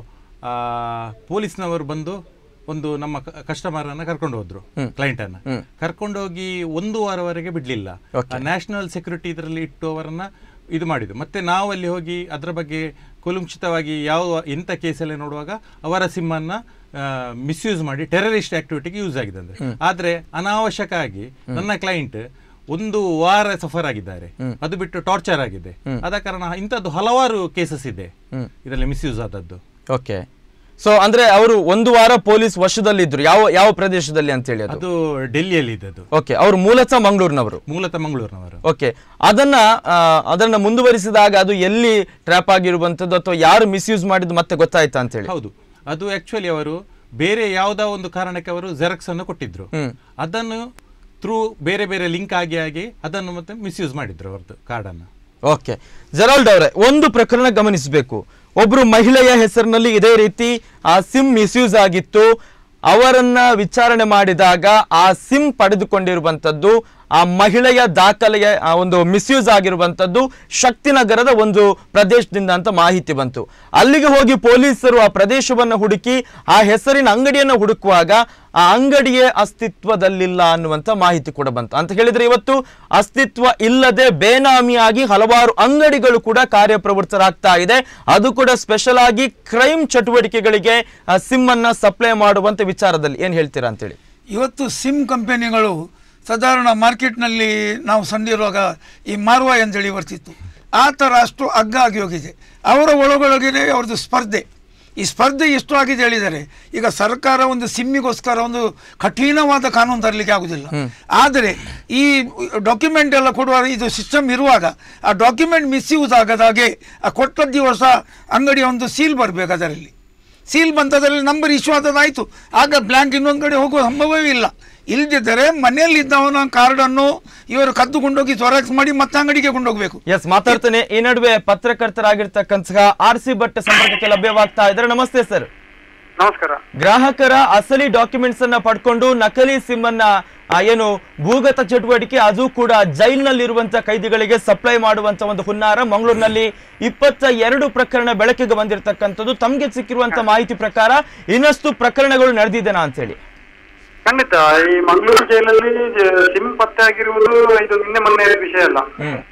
ಪೊಲೀಸ್ನವರು ಬಂದು ಒಂದು ನಮ್ಮ ಕಸ್ಟಮರನ್ನು ಕರ್ಕೊಂಡು ಹೋದ್ರು ಕ್ಲೈಂಟನ್ನು ಕರ್ಕೊಂಡೋಗಿ ಒಂದು ವಾರವರೆಗೆ ಬಿಡಲಿಲ್ಲ ನ್ಯಾಷನಲ್ ಸೆಕ್ಯೂರಿಟಿ ಇದರಲ್ಲಿ ಇಟ್ಟು ಅವರನ್ನ ಇದು ಮಾಡಿದ್ದು ಮತ್ತೆ ನಾವು ಅಲ್ಲಿ ಹೋಗಿ ಅದರ ಬಗ್ಗೆ ಕುಲುಂಕ್ಷಿತವಾಗಿ ಯಾವ ಎಂಥ ಕೇಸಲ್ಲಿ ನೋಡುವಾಗ ಅವರ ಸಿಮ್ಮನ್ನು ಮಿಸ್ಯೂಸ್ ಮಾಡಿ ಟೆರರಿಸ್ಟ್ ಆಕ್ಟಿವಿಟಿಗೆ ಯೂಸ್ ಆಗಿದೆ ಅಂದ್ರೆ ಆದ್ರೆ ಅನಾವಶ್ಯಕ ಆಗಿ ನನ್ನ ಕ್ಲೈಂಟ್ ಒಂದು ವಾರ ಸಫರ್ ಆಗಿದ್ದಾರೆ ಅದು ಬಿಟ್ಟು ಟಾರ್ಚರ್ ಆಗಿದೆ ಆದ ಕಾರಣ ಇಂಥದ್ದು ಹಲವಾರು ಕೇಸಸ್ ಇದೆ ಇದರಲ್ಲಿ ಮಿಸ್ಯೂಸ್ ಆದದ್ದು ಓಕೆ ಸೊ ಅಂದ್ರೆ ಅವರು ಒಂದು ವಾರ ಪೊಲೀಸ್ ವಶದಲ್ಲಿದ್ರು ಯಾವ ಯಾವ ಪ್ರದೇಶದಲ್ಲಿ ಅಂತ ಹೇಳಿ ಅದು ಅದು ಡೆಲ್ಲಿಯಲ್ಲಿ ಇದ್ದದ್ದು ಓಕೆ ಅವರು ಮೂಲತಃ ಮಂಗಳೂರಿನವರು ಮೂಲತಃ ಮಂಗಳೂರಿನವರು ಓಕೆ ಅದನ್ನ ಆ, ಅದನ್ನ ಮುಂದುವರಿಸಿದಾಗ ಅದು ಎಲ್ಲಿ ಟ್ರ್ಯಾಪ್ ಆಗಿರುವಂತದ್ದು ಅಥವಾ ಯಾರು ಮಿಸ್ಯೂಸ್ ಮಾಡಿದ್ದು ಮತ್ತೆ ಗೊತ್ತಾಯ್ತಾ ಅಂತ ಹೇಳಿ ಹೌದು ಅದು ಆಕ್ಚುಲಿ ಅವರು ಬೇರೆ ಯಾವುದೋ ಒಂದು ಕಾರಣಕ್ಕೆ ಅವರು ಜೆರಾಕ್ಸ್ ಅನ್ನು ಕೊಟ್ಟಿದ್ರು ಅದನ್ನು ಥ್ರೂ ಬೇರೆ ಬೇರೆ ಲಿಂಕ್ ಆಗಿ ಆಗಿ ಅದನ್ನು ಮತ್ತೆ ಮಿಸ್ಯೂಸ್ ಮಾಡಿದ್ರು ಅವ್ರದ್ದು ಕಾರ್ಡನ್ನು ಓಕೆ ಜೆರಾಲ್ಡ್ ಅವರೇ ಒಂದು ಪ್ರಕರಣ ಗಮನಿಸಬೇಕು ಒಬ್ರು ಮಹಿಳೆಯ ಹೆಸರಿನಲ್ಲಿ ಇದೇ ರೀತಿ ಆ ಸಿಮ್ ಮಿಸ್ಯೂಸ್ ಆಗಿತ್ತು ಅವರನ್ನ ವಿಚಾರಣೆ ಮಾಡಿದಾಗ ಆ ಸಿಮ್ ಪಡೆದುಕೊಂಡಿರುವಂತದ್ದು ಆ ಮಹಿಳೆಯ ದಾಖಲೆಯ ಆ ಒಂದು ಮಿಸ್ಯೂಸ್ ಆಗಿರುವಂತದ್ದು ಶಕ್ತಿನಗರದ ಒಂದು ಪ್ರದೇಶದಿಂದ ಅಂತ ಮಾಹಿತಿ ಬಂತು ಅಲ್ಲಿಗೆ ಹೋಗಿ ಪೊಲೀಸರು ಆ ಪ್ರದೇಶವನ್ನು ಹುಡುಕಿ ಆ ಹೆಸರಿನ ಅಂಗಡಿಯನ್ನು ಹುಡುಕುವಾಗ ಆ ಅಂಗಡಿಯೇ ಅಸ್ತಿತ್ವದಲ್ಲಿಲ್ಲ ಅನ್ನುವಂತ ಮಾಹಿತಿ ಕೂಡ ಬಂತು ಅಂತ ಹೇಳಿದ್ರೆ ಇವತ್ತು ಅಸ್ತಿತ್ವ ಇಲ್ಲದೆ ಬೇನಾಮಿಯಾಗಿ ಹಲವಾರು ಅಂಗಡಿಗಳು ಕೂಡ ಕಾರ್ಯಪ್ರವೃತ್ತರಾಗ್ತಾ ಇದೆ ಅದು ಕೂಡ ಸ್ಪೆಷಲ್ ಆಗಿ ಕ್ರೈಮ್ ಚಟುವಟಿಕೆಗಳಿಗೆ ಆ ಸಿಮ್ ಅನ್ನ ಸಪ್ಲೈ ಮಾಡುವಂತ ವಿಚಾರದಲ್ಲಿ ಏನ್ ಹೇಳ್ತೀರಾ ಅಂತೇಳಿ ಇವತ್ತು ಸಿಮ್ ಕಂಪೆನಿಗಳು ಸಾಧಾರಣ ಮಾರ್ಕೆಟ್ನಲ್ಲಿ ನಾವು ಸಣ್ಣಿರುವಾಗ ಈ ಮಾರ್ವಾ ಎಂದೇಳಿ ಬರ್ತಿತ್ತು ಆ ಥರ ಅಷ್ಟು ಅಗ್ಗ ಆಗಿ ಹೋಗಿದೆ ಅವರ ಒಳಗೊಳಗೇನೆ ಅವ್ರದ್ದು ಸ್ಪರ್ಧೆ ಈ ಸ್ಪರ್ಧೆ ಎಷ್ಟು ಆಗಿದೆ ಹೇಳಿದರೆ ಈಗ ಸರ್ಕಾರ ಒಂದು ಸಿಮ್ಮಿಗೋಸ್ಕರ ಒಂದು ಕಠಿಣವಾದ ಕಾನೂನು ತರಲಿಕ್ಕೆ ಆಗುದಿಲ್ಲ ಆದರೆ ಈ ಡಾಕ್ಯುಮೆಂಟ್ ಎಲ್ಲ ಕೊಡುವ ಇದು ಸಿಸ್ಟಮ್ ಇರುವಾಗ ಆ ಡಾಕ್ಯುಮೆಂಟ್ ಮಿಸ್ಯೂಸ್ ಆಗದ ಹಾಗೆ ಆ ಕೊಟ್ಟ ದಿವಸ ಅಂಗಡಿಯ ಒಂದು ಸೀಲ್ ಬರಬೇಕು ಅದರಲ್ಲಿ ಸೀಲ್ ಬಂತದ್ರಲ್ಲಿ ನಂಬರ್ ಇಶ್ಯೂ ಆದದಾಯಿತು ಆಗ ಬ್ಲ್ಯಾಂಕ್ ಇನ್ನೊಂದು ಕಡೆ ಹೋಗುವ ಸಂಭವವೇ ಇಲ್ಲ ಇಲ್ಲದಿದ್ದರೆ ಮನೆಯಲ್ಲಿದ್ದವನ ಕಾರ್ಡನ್ನು ಇವರು ಕದ್ದುಕೊಂಡೋಗಿ ಜೆರಾಕ್ಸ್ ಮಾಡಿ ಮತ್ತೆ ಅಂಗಡಿಗೆ ಕೊಂಡೋಗ್ಬೇಕು ಎಸ್ ಮಾತಾಡ್ತೇನೆ ಈ ನಡುವೆ ಪತ್ರಕರ್ತರಾಗಿರ್ತಕ್ಕಂತಹ ಆರ್ ಸಿ ಭಟ್ ಸಂಪರ್ಕಕ್ಕೆ ಲಭ್ಯವಾಗ್ತಾ ಇದ್ದಾರೆ ನಮಸ್ತೆ ಸರ್ ನಮಸ್ಕಾರ ಗ್ರಾಹಕರ ಅಸಲಿ ಡಾಕ್ಯುಮೆಂಟ್ಸ್ ಅನ್ನ ಪಡ್ಕೊಂಡು ನಕಲಿ ಸಿಮ್ ಅನ್ನ ಆ, ಏನು ಭೂಗತ ಚಟುವಟಿಕೆ ಅದು ಕೂಡ ಜೈಲ್ನಲ್ಲಿರುವಂತ ಕೈದಿಗಳಿಗೆ ಸಪ್ಲೈ ಮಾಡುವಂತ ಒಂದು ಹುನ್ನಾರ ಮಂಗಳೂರಿನಲ್ಲಿ ಇಪ್ಪತ್ತ ಎರಡು ಪ್ರಕರಣ ಬೆಳಕಿಗೆ ಬಂದಿರತಕ್ಕಂಥದ್ದು ತಮ್ಗೆ ಸಿಕ್ಕಿರುವಂತ ಮಾಹಿತಿ ಪ್ರಕಾರ ಇನ್ನಷ್ಟು ಪ್ರಕರಣಗಳು ನಡೆದಿದೆನಾ ಅಂತ ಹೇಳಿ ಖಂಡಿತ ಈ ಮಂಗಳೂರು ಜೈಲಲ್ಲಿ ಸಿಮ್ ಪತ್ತೆ ಆಗಿರುವುದು ಇದು ನಿನ್ನೆ ಮೊನ್ನೆ ವಿಷಯ ಅಲ್ಲ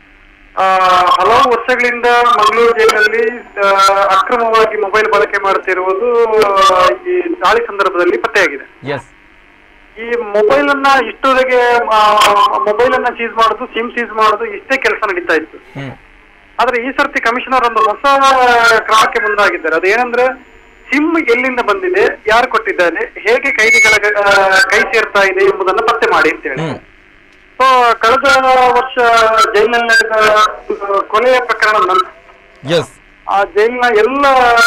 ಆ, ಹಲವು ವರ್ಷಗಳಿಂದ ಮಂಗಳೂರು ಜೈಲಲ್ಲಿ ಆ, ಅಕ್ರಮವಾಗಿ ಮೊಬೈಲ್ ಬಳಕೆ ಮಾಡುತ್ತಿರುವುದು ಆ, ಈ ದಾಳಿ ಸಂದರ್ಭದಲ್ಲಿ ಪತ್ತೆಯಾಗಿದೆ ಎಸ್ ಈ ಮೊಬೈಲ್ ಅನ್ನ ಇಷ್ಟೊರೆಗೆ ಮೊಬೈಲ್ ಅನ್ನ ಸೀಸ್ ಮಾಡುದು ಸಿಮ್ ಸೀಸ್ ಮಾಡುದು ಇಷ್ಟೇ ಕೆಲಸ ನಡೀತಾ ಇತ್ತು ಹ್ಮ್ ಆದ್ರೆ ಈ ಸರ್ತಿ ಕಮಿಷನರ್ ಒಂದು ಹೊಸ ಕ್ರಮಕ್ಕೆ ಮುಂದಾಗಿದ್ದಾರೆ ಅದೇನಂದ್ರೆ ಸಿಮ್ ಎಲ್ಲಿಂದ ಬಂದಿದೆ ಯಾರು ಕೊಟ್ಟಿದ್ದಾರೆ ಹೇಗೆ ಕೈದಿಗಳ ಆ, ಕೈ ಸೇರ್ತಾ ಇದೆ ಎಂಬುದನ್ನು ಪತ್ತೆ ಮಾಡಿ ಅಂತ ಹೇಳಿ ಸೊ ಕಳೆದ ವರ್ಷ ಜೈಲಿನಲ್ಲಿ ನಡೆದ ಒಂದು ಕೊಲೆಯ ಪ್ರಕರಣ ನಂತರ ಎಸ್ ಆ ಜೈಲಿನ ಎಲ್ಲ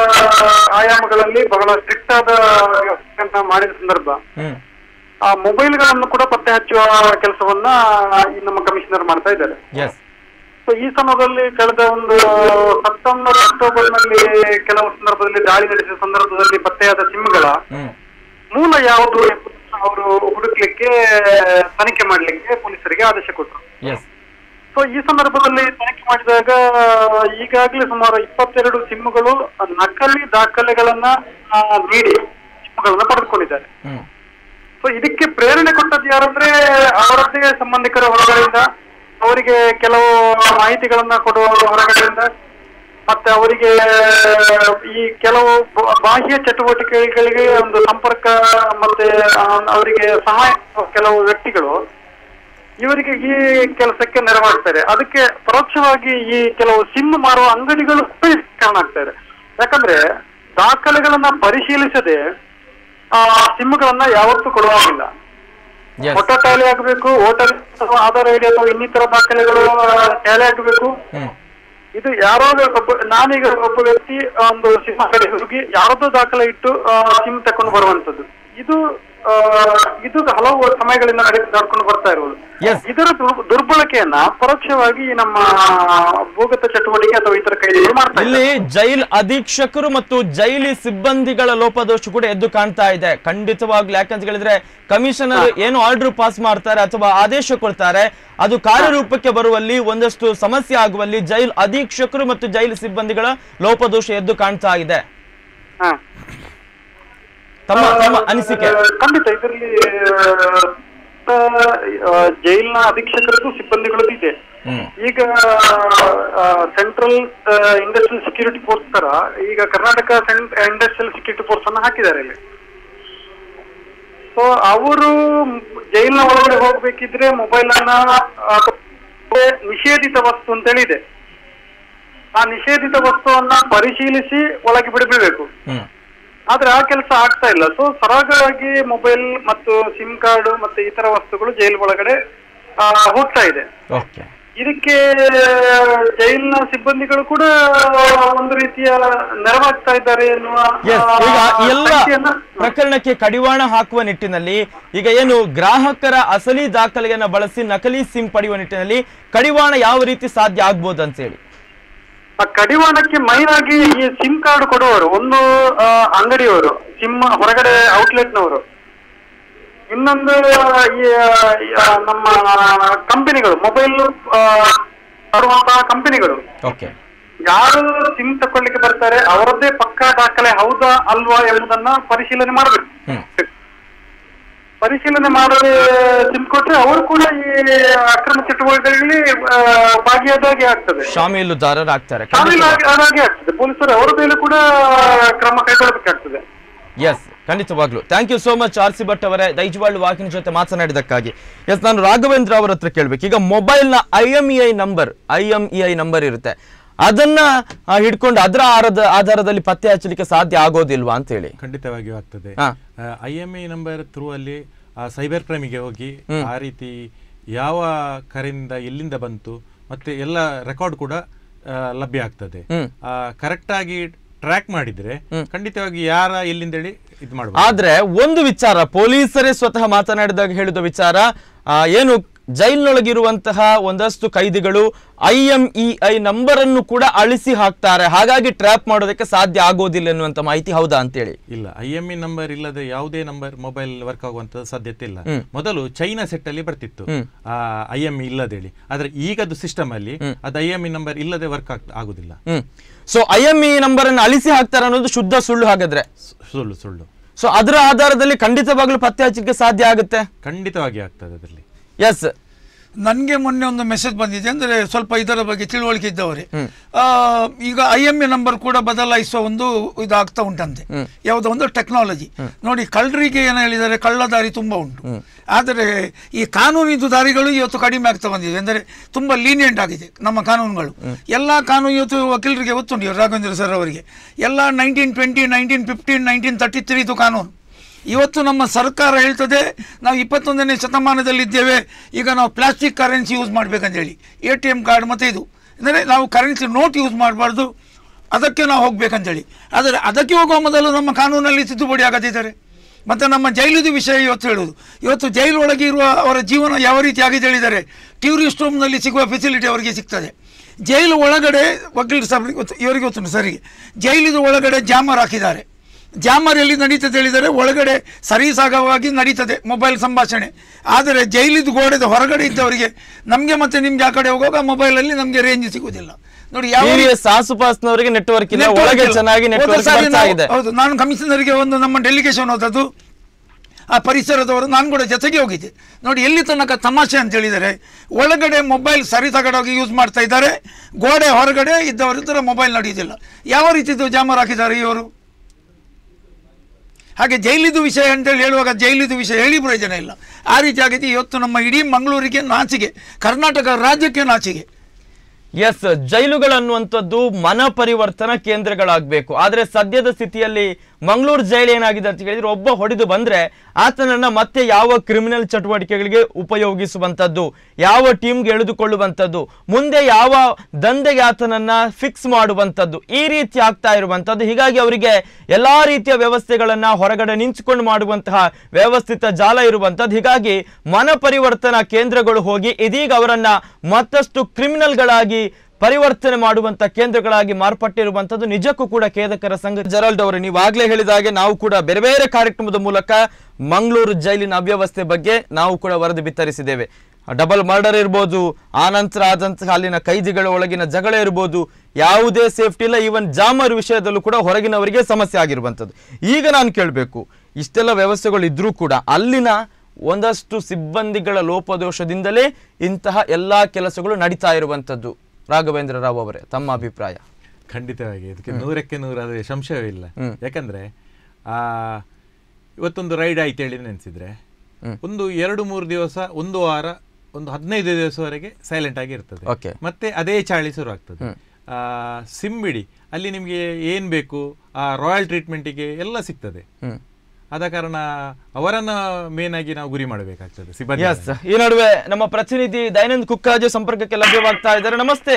ಆಯಾಮಗಳಲ್ಲಿ ಬಹಳ ಸ್ಟ್ರಿಕ್ಟ್ ಆದ ವ್ಯವಸ್ಥೆಯನ್ನ ಮಾಡಿದ ಸಂದರ್ಭ ಹ್ಮ್ ಆ ಮೊಬೈಲ್ಗಳನ್ನು ಕೂಡ ಪತ್ತೆ ಹಚ್ಚುವ ಕೆಲಸವನ್ನ ಈ ನಮ್ಮ ಕಮಿಷನರ್ ಮಾಡ್ತಾ ಇದ್ದಾರೆ ಎಸ್ ಸೊ ಈ ಸಮಯದಲ್ಲಿ ಕಳೆದ ಒಂದು ಸೆಪ್ಟೆಂಬರ್ ಅಕ್ಟೋಬರ್ ಅಕ್ಟೋಬರ್ನಲ್ಲಿ ಕೆಲವು ಸಂದರ್ಭದಲ್ಲಿ ದಾಳಿ ನಡೆಸಿದ ಸಂದರ್ಭದಲ್ಲಿ ಪತ್ತೆಯಾದ ಸಿಮ್ಗಳ ಹ್ಮ್ ಮೂಲ ಯಾವುದು ಎಂಬುದನ್ನು ಅವರು ಹುಡುಕ್ಲಿಕ್ಕೆ ತನಿಖೆ ಮಾಡಲಿಕ್ಕೆ ಪೊಲೀಸರಿಗೆ ಆದೇಶ ಕೊಟ್ಟರು ಎಸ್ ಸೊ ಈ ಸಂದರ್ಭದಲ್ಲಿ ತನಿಖೆ ಮಾಡಿದಾಗ ಈಗಾಗಲೇ ಸುಮಾರು ಇಪ್ಪತ್ತೆರಡು ಸಿಮ್ಗಳು ನಕಲಿ ದಾಖಲೆಗಳನ್ನ ಆ, ನೀಡಿ ಸಿಮ್ಗಳನ್ನ ಪಡೆದುಕೊಂಡಿದ್ದಾರೆ ಹ್ಮ್ ಸೊ ಇದಕ್ಕೆ ಪ್ರೇರಣೆ ಕೊಟ್ಟದ್ದು ಯಾರಂದ್ರೆ ಅವರದ್ದೇ ಸಂಬಂಧಿಕರ ಹೊರಗಡೆಯಿಂದ ಅವರಿಗೆ ಕೆಲವು ಮಾಹಿತಿಗಳನ್ನ ಕೊಡುವ ಹೊರಗಡೆಯಿಂದ ಮತ್ತೆ ಅವರಿಗೆ ಈ ಕೆಲವು ಬ- ಬಾಹ್ಯ ಚಟುವಟಿಕೆಗಳಿಗೆ ಒಂದು ಸಂಪರ್ಕ ಮತ್ತೆ ಆ, ಅವರಿಗೆ ಸಹಾಯ ಕೆಲವು ವ್ಯಕ್ತಿಗಳು ಇವರಿಗೆ ಈ ಕೆಲಸಕ್ಕೆ ನೆರವಾಗ್ತಾರೆ ಅದಕ್ಕೆ ಪರೋಕ್ಷವಾಗಿ ಈ ಕೆಲವು ಸಿಮ್ ಮಾರುವ ಅಂಗಡಿಗಳು ಕಾರಣ ಆಗ್ತಾರೆ ಯಾಕಂದ್ರೆ ದಾಖಲೆಗಳನ್ನ ಪರಿಶೀಲಿಸದೆ ಆ ಸಿಮ್ಗಳನ್ನ ಯಾವತ್ತೂ ಕೊಡುವಾಗಿಲ್ಲ ಎಸ್ ಫೋಟೋ ಟ್ಯಾಲಿ ಆಗಬೇಕು ವೋಟರ್ ಅಥವಾ ಆಧಾರ್ ಐಡಿ ಅಥವಾ ಇನ್ನಿತರ ದಾಖಲೆಗಳು ಟ್ಯಾಲಿ ಆಗಬೇಕು ಹ್ಮ್ ಇದು ಯಾರೋ ಒಬ್ಬ ನಾನೀಗ ಒಬ್ಬ ವ್ಯಕ್ತಿ ಒಂದು ಸಿಮ್ ಕಡೆ ಹೋಗಿ ಯಾರದೋ ದಾಖಲೆ ಇಟ್ಟು ಸಿಮ್ ತಕೊಂಡು ಬರುವಂತದ್ದು ಇದು ಆ, ಇದು ಹಲವು ಸಮಯಗಳಿಂದ ನಡೆ ನಡ್ಕೊಂಡು ಬರ್ತಾ ಇರುವುದು Yes. ಇದರ ದುರ್- ದುರ್ಬಳಕೆಯನ್ನ ಪರೋಕ್ಷವಾಗಿ ನಮ್ಮ ಭೂಗತ ಚಟುವಟಿಕೆ ಅಥವಾ ಇತರ ಕೈದಿಗಳು ಮಾಡ್ತಾ ಇಲ್ಲಿ ಇದ್ದಾರೆ ಜೈಲ್ ಅಧೀಕ್ಷಕರು ಮತ್ತು ಜೈಲಿ ಸಿಬ್ಬಂದಿಗಳ ಲೋಪದೋಷ ಕೂಡ ಎದ್ದು ಕಾಣ್ತಾ ಇದೆ ಖಂಡಿತವಾಗ್ಲೂ ಯಾಕಂತ ಹೇಳಿದ್ರೆ ಕಮಿಷನರ್ ಏನು ಆರ್ಡರ್ ಪಾಸ್ ಮಾಡ್ತಾರೆ ಅಥವಾ ಆದೇಶ ಕೊಡ್ತಾರೆ ಅದು ಕಾರ್ಯರೂಪಕ್ಕೆ ಬರುವಲ್ಲಿ ಒಂದಷ್ಟು ಸಮಸ್ಯೆ ಆಗುವಲ್ಲಿ ಜೈಲ್ ಅಧೀಕ್ಷಕರು ಮತ್ತು ಜೈಲು ಸಿಬ್ಬಂದಿಗಳ ಲೋಪದೋಷ ಎದ್ದು ಕಾಣ್ತಾ ಇದೆ ಹಾ ತಮ್ಮ ತಮ್ಮ ಅನಿಸಿಕೆ ಆ, ಖಂಡಿತ ಇದರಲ್ಲಿ ಆ, ಆ, ಜೈಲಿನ ಅಧೀಕ್ಷಕರದ್ದು ಸಿಬ್ಬಂದಿಗಳದ್ದು ಇದೆ ಹ್ಮ್ ಈಗ ಸೆಂಟ್ರಲ್ ಇಂಡಸ್ಟ್ರಿಯಲ್ ಸೆಕ್ಯೂರಿಟಿ ಫೋರ್ಸ್ ತರ ಈಗ ಕರ್ನಾಟಕ ಇಂಡಸ್ಟ್ರಿಯಲ್ ಸೆಕ್ಯೂರಿಟಿ ಫೋರ್ಸ್ ಅನ್ನ ಹಾಕಿದ್ದಾರೆ ಇಲ್ಲಿ ಸೊ ಅವರು ಜೈಲಿನ ಒಳಗಡೆ ಹೋಗ್ಬೇಕಿದ್ರೆ ಮೊಬೈಲ್ ಅನ್ನ ಆ, ನಿಷೇಧಿತ ವಸ್ತು ಅಂತೇಳಿ ಇದೆ ಆ ನಿಷೇಧಿತ ವಸ್ತುವನ್ನ ಪರಿಶೀಲಿಸಿ ಒಳಗೆ ಬಿಡಬೇಕು ಹ್ಮ್ ಆದ್ರೆ ಆ ಕೆಲಸ ಆಗ್ತಾ ಇಲ್ಲ ಸೊ ಸರಾಗವಾಗಿ ಮೊಬೈಲ್ ಮತ್ತು ಸಿಮ್ ಕಾರ್ಡ್ ಮತ್ತೆ ಇತರ ವಸ್ತುಗಳು ಜೈಲ್ ಒಳಗಡೆ ಆ, ಹೋಗ್ತಾ ಇದೆ ಓಕೆ ಇದಕ್ಕೆ ಜೈಲಿನ ಸಿಬ್ಬಂದಿಗಳು ಕೂಡ ಒಂದು ರೀತಿಯ ನೆರವಾಗ್ತಾ ಇದ್ದಾರೆ ಎನ್ನುವ ಎಸ್ ಆ, ಈಗ ಈ ಎಲ್ಲ ಸಂಖ್ಯೆಯನ್ನ- ಪ್ರಕರಣಕ್ಕೆ ಕಡಿವಾಣ ಹಾಕುವ ನಿಟ್ಟಿನಲ್ಲಿ ಈಗ ಏನು ಗ್ರಾಹಕರ ಅಸಲಿ ದಾಖಲೆಯನ್ನ ಬಳಸಿ ನಕಲಿ ಸಿಮ್ ಪಡೆಯುವ ನಿಟ್ಟಿನಲ್ಲಿ ಕಡಿವಾಣ ಯಾವ ರೀತಿ ಸಾಧ್ಯ ಆಗ್ಬೋದು ಅಂತ ಹೇಳಿ ಆ ಕಡಿವಾಣಕ್ಕೆ ಮೈನ್ ಆಗಿ ಈ ಸಿಮ್ ಕಾರ್ಡ್ ಕೊಡುವವರು ಒಂದು ಆ, ಅಂಗಡಿಯವರು ಸಿಮ್ ಹೊರಗಡೆ ಔಟ್ಲೆಟ್ನವರು ಇನ್ನೊಂದು ಈ ಆ, ನಮ್ಮ ಕಂಪನಿಗಳು ಮೊಬೈಲ್ ಮಾಡುವಂತಹ ಕಂಪನಿಗಳು ಓಕೆ ಯಾರು ಸಿಮ್ ತಕೊಳ್ಳಿಕ್ಕೆ ಬರ್ತಾರೆ ಅವರದ್ದೇ ಪಕ್ಕಾ ದಾಖಲೆ ಹೌದಾ ಅಲ್ವಾ ಎಂಬುದನ್ನ ಪರಿಶೀಲನೆ ಮಾಡಬೇಕು ಹ್ಮ್ ಪರಿಶೀಲನೆ ಮಾಡದೆ ಸಿಮ್ ಕೊಟ್ರೆ ಅವರು ಕೂಡ ಈ ಅಕ್ರಮ ಚಟುವಟಿಕೆಗಳಲ್ಲಿ ಆ, ಭಾಗಿಯಾದಾಗೆ ಆಗ್ತದೆ ಶಾಮೀಲುದಾರರಾಗ್ತಾರೆ ಶಾಮೀಲು ಆಗಿ- ಆದಾಗೆ ಆಗ್ತದೆ ಪೊಲೀಸರು ಅವರ ಮೇಲೆ ಕೂಡ ಕ್ರಮ ಕೈಗೊಳ್ಳಬೇಕಾಗ್ತದೆ ಎಸ್ ಖಂಡಿತವಾಗ್ಲು thank you so much R C Bhat ಅವರೇ ದೈಜವಾಳು ವಾಕಿನ ಜೊತೆ ಮಾತನಾಡಿದಕ್ಕಾಗಿ ಎಸ್ ನಾನು ರಾಘವೇಂದ್ರ ಅವರ ಹತ್ರ ಕೇಳ್ಬೇಕು ಈಗ ಮೊಬೈಲ್ನ I M E I number I M E I number ಇರುತ್ತೆ ಅದನ್ನ ಆ, ಹಿಡ್ಕೊಂಡು ಅದರ ಆರದ ಆಧಾರದಲ್ಲಿ ಪತ್ತೆ ಹಚ್ಚಲಿಕ್ಕೆ ಸಾಧ್ಯ ಆಗೋದಿಲ್ವಾ ಅಂತ ಹೇಳಿ ಖಂಡಿತವಾಗಿಯೂ ಆಗ್ತದೆ ಹಾ. I M I number through ಅಲ್ಲಿ ಸೈಬರ್ ಕ್ರೈಮಿಗೆ ಹೋಗಿ ಆ ರೀತಿ ಯಾವ ಕರೆಯಿಂದ ಎಲ್ಲಿಂದ ಬಂತು ಮತ್ತೆ ಎಲ್ಲ ರೆಕಾರ್ಡ್ ಕೂಡ ಆ, ಲಭ್ಯ ಆಗ್ತದೆ ಹ್ಮ್. ಕರೆಕ್ಟ್ ಆಗಿ ಟ್ರ್ಯಾಕ್ ಮಾಡಿದ್ರೆ ಖಂಡಿತವಾಗಿ ಯಾರ ಎಲ್ಲಿಂದೇಳಿ ಇದು ಮಾಡಬಹುದು ಆದ್ರೆ ಒಂದು ವಿಚಾರ ಪೊಲೀಸರೇ ಸ್ವತಃ ಮಾತನಾಡಿದಾಗ ಹೇಳಿದ ವಿಚಾರ ಆ, ಏನು ಜೈಲಿನೊಳಗಿರುವಂತಹ ಒಂದಷ್ಟು ಕೈದಿಗಳು I M E I number ಅನ್ನು ಕೂಡ ಅಳಿಸಿ ಹಾಕ್ತಾರೆ ಹಾಗಾಗಿ ಟ್ರ್ಯಾಪ್ ಮಾಡೋದಕ್ಕೆ ಸಾಧ್ಯ ಆಗೋದಿಲ್ಲ ಎನ್ನುವಂತ ಮಾಹಿತಿ ಹೌದಾ ಅಂತೇಳಿ ಇಲ್ಲ ಐ ಎಂ ಇ ನಂಬರ್ ಇಲ್ಲದೆ ಯಾವುದೇ ನಂಬರ್ ಮೊಬೈಲ್ ವರ್ಕ್ ಆಗುವಂತ ಸಾಧ್ಯತೆ ಇಲ್ಲ ಮೊದಲು ಚೈನಾ ಸೆಟ್ ಅಲ್ಲಿ ಬರ್ತಿತ್ತು ಐ ಎಂ ಇ ಇಲ್ಲದೇಳಿ ಆದ್ರೆ ಈಗದು ಸಿಸ್ಟಮ್ ಅಲ್ಲಿ ಅದು ಐ ಎಂ ಇ ನಂಬರ್ ಇಲ್ಲದೆ ವರ್ಕ್ ಆಗುದಿಲ್ಲ hmm so I M E number ಅನ್ನು ಅಳಿಸಿ ಹಾಕ್ತಾರೆ ಅನ್ನೋದು ಶುದ್ಧ ಸುಳ್ಳು ಹಾಗಾದ್ರೆ ಸು- ಸುಳ್ಳು ಸುಳ್ಳು ಸೊ ಅದರ ಆಧಾರದಲ್ಲಿ ಖಂಡಿತವಾಗ್ಲೂ ಪತ್ತೆ ಹಚ್ಚಲಿಕ್ಕೆ ಸಾಧ್ಯ ಆಗುತ್ತೆ ಖಂಡಿತವಾಗಿ ಆಗ್ತದೆ ಅದರಲ್ಲಿ ಎಸ್ ನನಗೆ ಮೊನ್ನೆ ಒಂದು ಮೆಸೇಜ್ ಬಂದಿದೆ ಅಂದರೆ ಸ್ವಲ್ಪ ಇದರ ಬಗ್ಗೆ ತಿಳುವಳಿಕೆ ಇದ್ದವರೇ ಆ, ಈಗ ಐ ಎಮ್ ಎ ನಂಬರ್ ಕೂಡ ಬದಲಾಯಿಸುವ ಒಂದು ಇದಾಗ್ತಾ ಉಂಟಂತೆ ಯಾವುದೋ ಒಂದು ಟೆಕ್ನಾಲಜಿ ನೋಡಿ ಕಳ್ಳರಿಗೆ ಏನು ಹೇಳಿದರೆ ಕಳ್ಳ ದಾರಿ ತುಂಬ ಉಂಟು ಆದರೆ ಈ ಕಾನೂನಿದು ದಾರಿಗಳು ಇವತ್ತು ಕಡಿಮೆ ಆಗ್ತಾ ಬಂದಿದೆ ಅಂದರೆ ತುಂಬ ಲೀನಿಯಂಟ್ ಆಗಿದೆ ನಮ್ಮ ಕಾನೂನುಗಳು ಎಲ್ಲ ಕಾನೂನು ಇವತ್ತು ವಕೀಲರಿಗೆ ಗೊತ್ತುಂಟು ಇವರು ರಾಘವೇಂದ್ರ ಸರ್ ಅವರಿಗೆ ಎಲ್ಲ nineteen twenty nineteen fifteen nineteen thirty ತ್ರೀದು ಕಾನೂನು ಇವತ್ತು ನಮ್ಮ ಸರ್ಕಾರ ಹೇಳ್ತದೆ ನಾವು ಇಪ್ಪತ್ತೊಂದನೇ ಶತಮಾನದಲ್ಲಿದ್ದೇವೆ ಈಗ ನಾವು ಪ್ಲಾಸ್ಟಿಕ್ ಕರೆನ್ಸಿ ಯೂಸ್ ಮಾಡಬೇಕಂತೇಳಿ ಎ ಟಿ ಎಮ್ ಕಾರ್ಡ್ ಮತ್ತು ಇದು ಅಂದರೆ ನಾವು ಕರೆನ್ಸಿ ನೋಟ್ ಯೂಸ್ ಮಾಡಬಾರ್ದು ಅದಕ್ಕೆ ನಾವು ಹೋಗ್ಬೇಕಂತೇಳಿ ಆದರೆ ಅದಕ್ಕೆ ಹೋಗುವ ಮೊದಲು ನಮ್ಮ ಕಾನೂನಲ್ಲಿ ತಿದ್ದುಪಡಿ ಆಗದಿದ್ದಾರೆ ಮತ್ತು ನಮ್ಮ ಜೈಲಿದು ವಿಷಯ ಇವತ್ತು ಹೇಳುವುದು ಇವತ್ತು ಜೈಲು ಒಳಗೆ ಇರುವ ಅವರ ಜೀವನ ಯಾವ ರೀತಿ ಆಗಿದೆ ಹೇಳಿದರೆ ಟೂರಿಸ್ಟ್ ರೂಮ್ನಲ್ಲಿ ಸಿಗುವ ಫೆಸಿಲಿಟಿ ಅವರಿಗೆ ಸಿಗ್ತದೆ ಜೈಲು ಒಳಗಡೆ ವಕೀಲ ಸಾಹೇಬ್ರಿಗೆ ಗೊತ್ತು ಇವರಿಗೆ ಗೊತ್ತುಂಟು ಸರಿಗೆ ಜೈಲಿದು ಒಳಗಡೆ ಜಾಮರ್ ಹಾಕಿದ್ದಾರೆ ಜಾಮರ್ ಎಲ್ಲಿ ನಡೀತದೆ ಹೇಳಿದರೆ ಒಳಗಡೆ ಸರಿಸಾಗವಾಗಿ ನಡೀತದೆ ಮೊಬೈಲ್ ಸಂಭಾಷಣೆ ಆದರೆ ಜೈಲಿದು ಗೋಡೆದ ಹೊರಗಡೆ ಇದ್ದವರಿಗೆ ನಮಗೆ ಮತ್ತೆ ನಿಮ್ಗೆ ಆ ಕಡೆ ಹೋಗುವಾಗ ಮೊಬೈಲಲ್ಲಿ ನಮಗೆ ರೇಂಜ್ ಸಿಗುವುದಿಲ್ಲ ನೋಡಿ ಯಾವ ರೀತಿ- ಟಿವಿಎಸ್ ಆಸುಪಾಸ್ನವರಿಗೆ ನೆಟ್ವರ್ಕ್ ಇಲ್ಲ Network ಒಳಗೆ ಇಲ್ಲ. ಚೆನ್ನಾಗಿ ಹೋದ ನೆಟ್ವರ್ಕ್ ಸಾರಿ ಬರ್ತಾ ನಾವು- ಇದೆ ಹೌದು ನಾನು ಕಮಿಷನರ್ಗೆ ಒಂದು ನಮ್ಮ ಡೆಲಿಗೇಷನ್ ಹೋದದ್ದು ಆ ಪರಿಸರದವರು ನಾನು ಕೂಡ ಜೊತೆಗೆ ಹೋಗಿದ್ದೆ ನೋಡಿ ಎಲ್ಲಿ ತನಕ ತಮಾಷೆ ಅಂತ ಹೇಳಿದರೆ ಒಳಗಡೆ ಮೊಬೈಲ್ ಸರಿ ತಗಡೋಗಿ ಯೂಸ್ ಮಾಡ್ತಾ ಇದ್ದಾರೆ ಗೋಡೆ ಹೊರಗಡೆ ಇದ್ದವರಿದ್ದರೆ ಮೊಬೈಲ್ ನಡೆಯುವುದಿಲ್ಲ ಯಾವ ರೀತಿದು ಜಾಮರ್ ಹಾಕಿದ್ದಾರೆ ಇವರು ಹಾಗೆ ಜೈಲಿದು ವಿಷಯ ಅಂತೇಳಿ ಹೇಳುವಾಗ ಜೈಲಿದು ವಿಷಯ ಹೇಳಿ ಪ್ರಯೋಜನ ಇಲ್ಲ ಆ ರೀತಿ ಆಗಿದೆ ಇವತ್ತು ನಮ್ಮ ಇಡೀ ಮಂಗಳೂರಿಗೆ ನಾಚಿಗೆ ಕರ್ನಾಟಕ ರಾಜ್ಯಕ್ಕೆ ನಾಚಿಗೆ ಎಸ್ ಜೈಲುಗಳನ್ನುವಂಥದ್ದು ಮನ ಪರಿವರ್ತನಾ ಕೇಂದ್ರಗಳಾಗಬೇಕು ಆದರೆ ಸದ್ಯದ ಸ್ಥಿತಿಯಲ್ಲಿ ಮಂಗಳೂರು ಜೈಲು ಏನಾಗಿದೆ ಅಂತ ಹೇಳಿದ್ರೆ ಒಬ್ಬ ಹೊಡೆದು ಬಂದ್ರೆ ಆತನನ್ನ ಮತ್ತೆ ಯಾವ ಕ್ರಿಮಿನಲ್ ಚಟುವಟಿಕೆಗಳಿಗೆ ಉಪಯೋಗಿಸುವಂಥದ್ದು ಯಾವ ಟೀಮ್ಗೆ ಎಳೆದುಕೊಳ್ಳುವಂಥದ್ದು ಮುಂದೆ ಯಾವ ದಂಧೆಗೆ ಆತನನ್ನ ಫಿಕ್ಸ್ ಮಾಡುವಂಥದ್ದು ಈ ರೀತಿ ಆಗ್ತಾ ಇರುವಂಥದ್ದು ಹೀಗಾಗಿ ಅವರಿಗೆ ಎಲ್ಲಾ ರೀತಿಯ ವ್ಯವಸ್ಥೆಗಳನ್ನ ಹೊರಗಡೆ ನಿಂತ್ಕೊಂಡು ಮಾಡುವಂತಹ ವ್ಯವಸ್ಥಿತ ಜಾಲ ಇರುವಂಥದ್ದು ಹೀಗಾಗಿ ಮನ ಪರಿವರ್ತನಾ ಕೇಂದ್ರಗಳು ಹೋಗಿ ಇದೀಗ ಅವರನ್ನ ಮತ್ತಷ್ಟು ಕ್ರಿಮಿನಲ್ಗಳಾಗಿ ಪರಿವರ್ತನೆ ಮಾಡುವಂತ ಕೇಂದ್ರಗಳಾಗಿ ಮಾರ್ಪಟ್ಟಿರುವಂತದ್ದು ನಿಜಕ್ಕೂ ಕೂಡ ಖೇದಕರ ಸಂಘ ಜೆರಾಲ್ಡ್ ಅವರು ನೀವು ಆಗ್ಲೇ ಹೇಳಿದ ಹಾಗೆ ನಾವು ಕೂಡ ಬೇರೆ ಬೇರೆ ಕಾರ್ಯಕ್ರಮದ ಮೂಲಕ ಮಂಗಳೂರು ಜೈಲಿನ ಅವ್ಯವಸ್ಥೆ ಬಗ್ಗೆ ನಾವು ಕೂಡ ವರದಿ ಬಿತ್ತರಿಸಿದ್ದೇವೆ ಡಬಲ್ ಮರ್ಡರ್ ಇರ್ಬೋದು ಆ ನಂತರ ಆದಂತಹ ಅಲ್ಲಿನ ಕೈದಿಗಳ ಒಳಗಿನ ಜಗಳ ಇರ್ಬೋದು ಯಾವುದೇ ಸೇಫ್ಟಿ ಇಲ್ಲ ಈವನ್ ಜಾಮರ್ ವಿಷಯದಲ್ಲೂ ಕೂಡ ಹೊರಗಿನವರಿಗೆ ಸಮಸ್ಯೆ ಆಗಿರುವಂಥದ್ದು ಈಗ ನಾನು ಕೇಳಬೇಕು ಇಷ್ಟೆಲ್ಲ ವ್ಯವಸ್ಥೆಗಳು ಇದ್ರೂ ಕೂಡ ಅಲ್ಲಿನ ಒಂದಷ್ಟು ಸಿಬ್ಬಂದಿಗಳ ಲೋಪದೋಷದಿಂದಲೇ ಇಂತಹ ಎಲ್ಲಾ ಕೆಲಸಗಳು ನಡೀತಾ ಇರುವಂಥದ್ದು ರಾಘವೇಂದ್ರ ರಾವ್ ಅವರೇ ತಮ್ಮ ಅಭಿಪ್ರಾಯ ಖಂಡಿತವಾಗಿ ಇದಕ್ಕೆ ನೂರಕ್ಕೆ ನೂರಾದ್ರೆ ಸಂಶಯವಿಲ್ಲ ಯಾಕಂದ್ರೆ ಆ ಇವತ್ತೊಂದು ರೈಡ್ ಆಯ್ತು ಹೇಳಿ ನೆನೆಸಿದ್ರೆ ಒಂದು ಎರಡು ಮೂರು ದಿವಸ ಒಂದು ವಾರ ಒಂದು ಹದಿನೈದು ದಿವಸವರೆಗೆ ಸೈಲೆಂಟ್ ಆಗಿ ಇರ್ತದೆ Okay. ಮತ್ತೆ ಅದೇ ಚಾಳಿ ಶುರು ಆಗ್ತದೆ ಆ ಸಿಮ್ ಬಿಡಿ ಅಲ್ಲಿ ನಿಮಗೆ ಏನ್ ಬೇಕು ಆ ರಾಯಲ್ ಟ್ರೀಟ್ಮೆಂಟಿಗೆ ಎಲ್ಲ ಸಿಗ್ತದೆ ಹ್ಮ್ ಆದ ಕಾರಣ ಅವರನ್ನ ಮೇನ್ ಆಗಿ ನಾವು ಗುರಿ ಮಾಡಬೇಕಾಗ್ತದೆ ಸಿಬ್ಬಂದಿ ಎಸ್ ಈ ನಡುವೆ ನಮ್ಮ ಪ್ರತಿನಿಧಿ ದಯಾನಂದ್ ಕುಕ್ಕಾಜು ಸಂಪರ್ಕಕ್ಕೆ ಲಭ್ಯವಾಗ್ತಾ ಇದ್ದಾರೆ ನಮಸ್ತೆ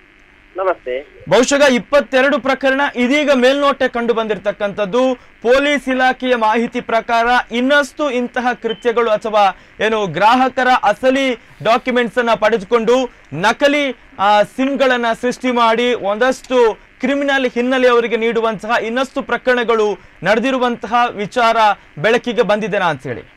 ನಮಸ್ತೆ ಬಹುಶಃ ಇಪ್ಪತ್ತೆರಡು ಪ್ರಕರಣ ಇದೀಗ ಮೇಲ್ನೋಟ ಕಂಡು ಬಂದಿರತಕ್ಕಂಥದ್ದು ಪೊಲೀಸ್ ಇಲಾಖೆಯ ಮಾಹಿತಿ ಪ್ರಕಾರ ಇನ್ನಷ್ಟು ಇಂತಹ ಕೃತ್ಯಗಳು ಅಥವಾ ಏನು ಗ್ರಾಹಕರ ಅಸಲಿ ಡಾಕ್ಯುಮೆಂಟ್ಸ್ ಅನ್ನ ಪಡೆದುಕೊಂಡು ನಕಲಿ ಆ, ಸಿಮ್ಗಳನ್ನ ಸೃಷ್ಟಿ ಮಾಡಿ ಒಂದಷ್ಟು ಕ್ರಿಮಿನಲ್ ಹಿನ್ನೆಲೆ ಅವರಿಗೆ ನೀಡುವಂತಹ ಇನ್ನಷ್ಟು ಪ್ರಕರಣಗಳು ನಡೆದಿರುವಂತಹ ವಿಚಾರ ಬೆಳಕಿಗೆ ಬಂದಿದೆನಾ ಅಂತ ಹೇಳಿ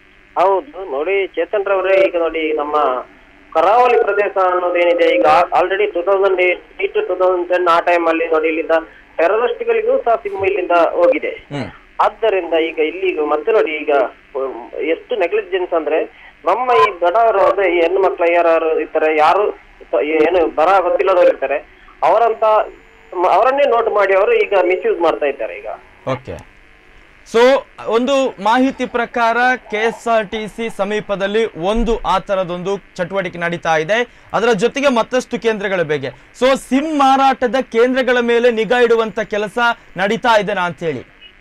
ಹೌದು ನೋಡಿ ಚೇತನ್ ರವರೇ ಈಗ ನೋಡಿ ನಮ್ಮ ಕರಾವಳಿ ಪ್ರದೇಶ ಅನ್ನೋದೇನಿದೆ ಈಗ already two thousand eight to two thousand ten ಆ ಟೈಮ್ ಅಲ್ಲಿ ನೋಡಿ ಇಲ್ಲಿಂದ ಟೆರರಿಸ್ಟ್ಗಳಿಗೂ ಸಹ ಸಿಮ್ ಇಲ್ಲಿಂದ ಹೋಗಿದೆ ಆದ್ದರಿಂದ ಈಗ ಇಲ್ಲಿ ಈಗ ಮತ್ತೆ ನೋಡಿ ಈಗ ಉಮ್, ಎಷ್ಟು ನೆಗ್ಲಿಜೆನ್ಸ್ ಅಂದ್ರೆ ನಮ್ಮ ಈ ಬಡವರು ಅದೇ ಈ ಹೆಣ್ಣು ಮಕ್ಕಳ ಯಾರು ಇರ್ತಾರೆ ಯಾರು ಸ- ಏನು ಬರ ಗೊತ್ತಿಲ್ಲದವ್ರು ಇರ್ತಾರೆ ಅವರಂತ ಮ- ಅವರನ್ನೇ ನೋಟ್ ಮಾಡಿ ಅವರು ಈಗ ಮಿಸ್ಯೂಸ್ ಮಾಡ್ತಾ ಇದ್ದಾರೆ ಈಗ ಓಕೆ ಸೊ ಒಂದು ಮಾಹಿತಿ ಪ್ರಕಾರ K S R T C ಸಮೀಪದಲ್ಲಿ ಒಂದು ಆ ಥರದೊಂದು ಚಟುವಟಿಕೆ ನಡೀತಾ ಇದೆ ಅದರ ಜೊತೆಗೆ ಮತ್ತಷ್ಟು ಕೇಂದ್ರಗಳ ಬಗ್ಗೆ ಸೊ ಸಿಮ್ ಮಾರಾಟದ ಕೇಂದ್ರಗಳ ಮೇಲೆ ನಿಗಾ ಇಡುವಂತ ಕೆಲಸ ನಡೀತಾ ಇದೆನಾ ಅಂತ ಹೇಳಿ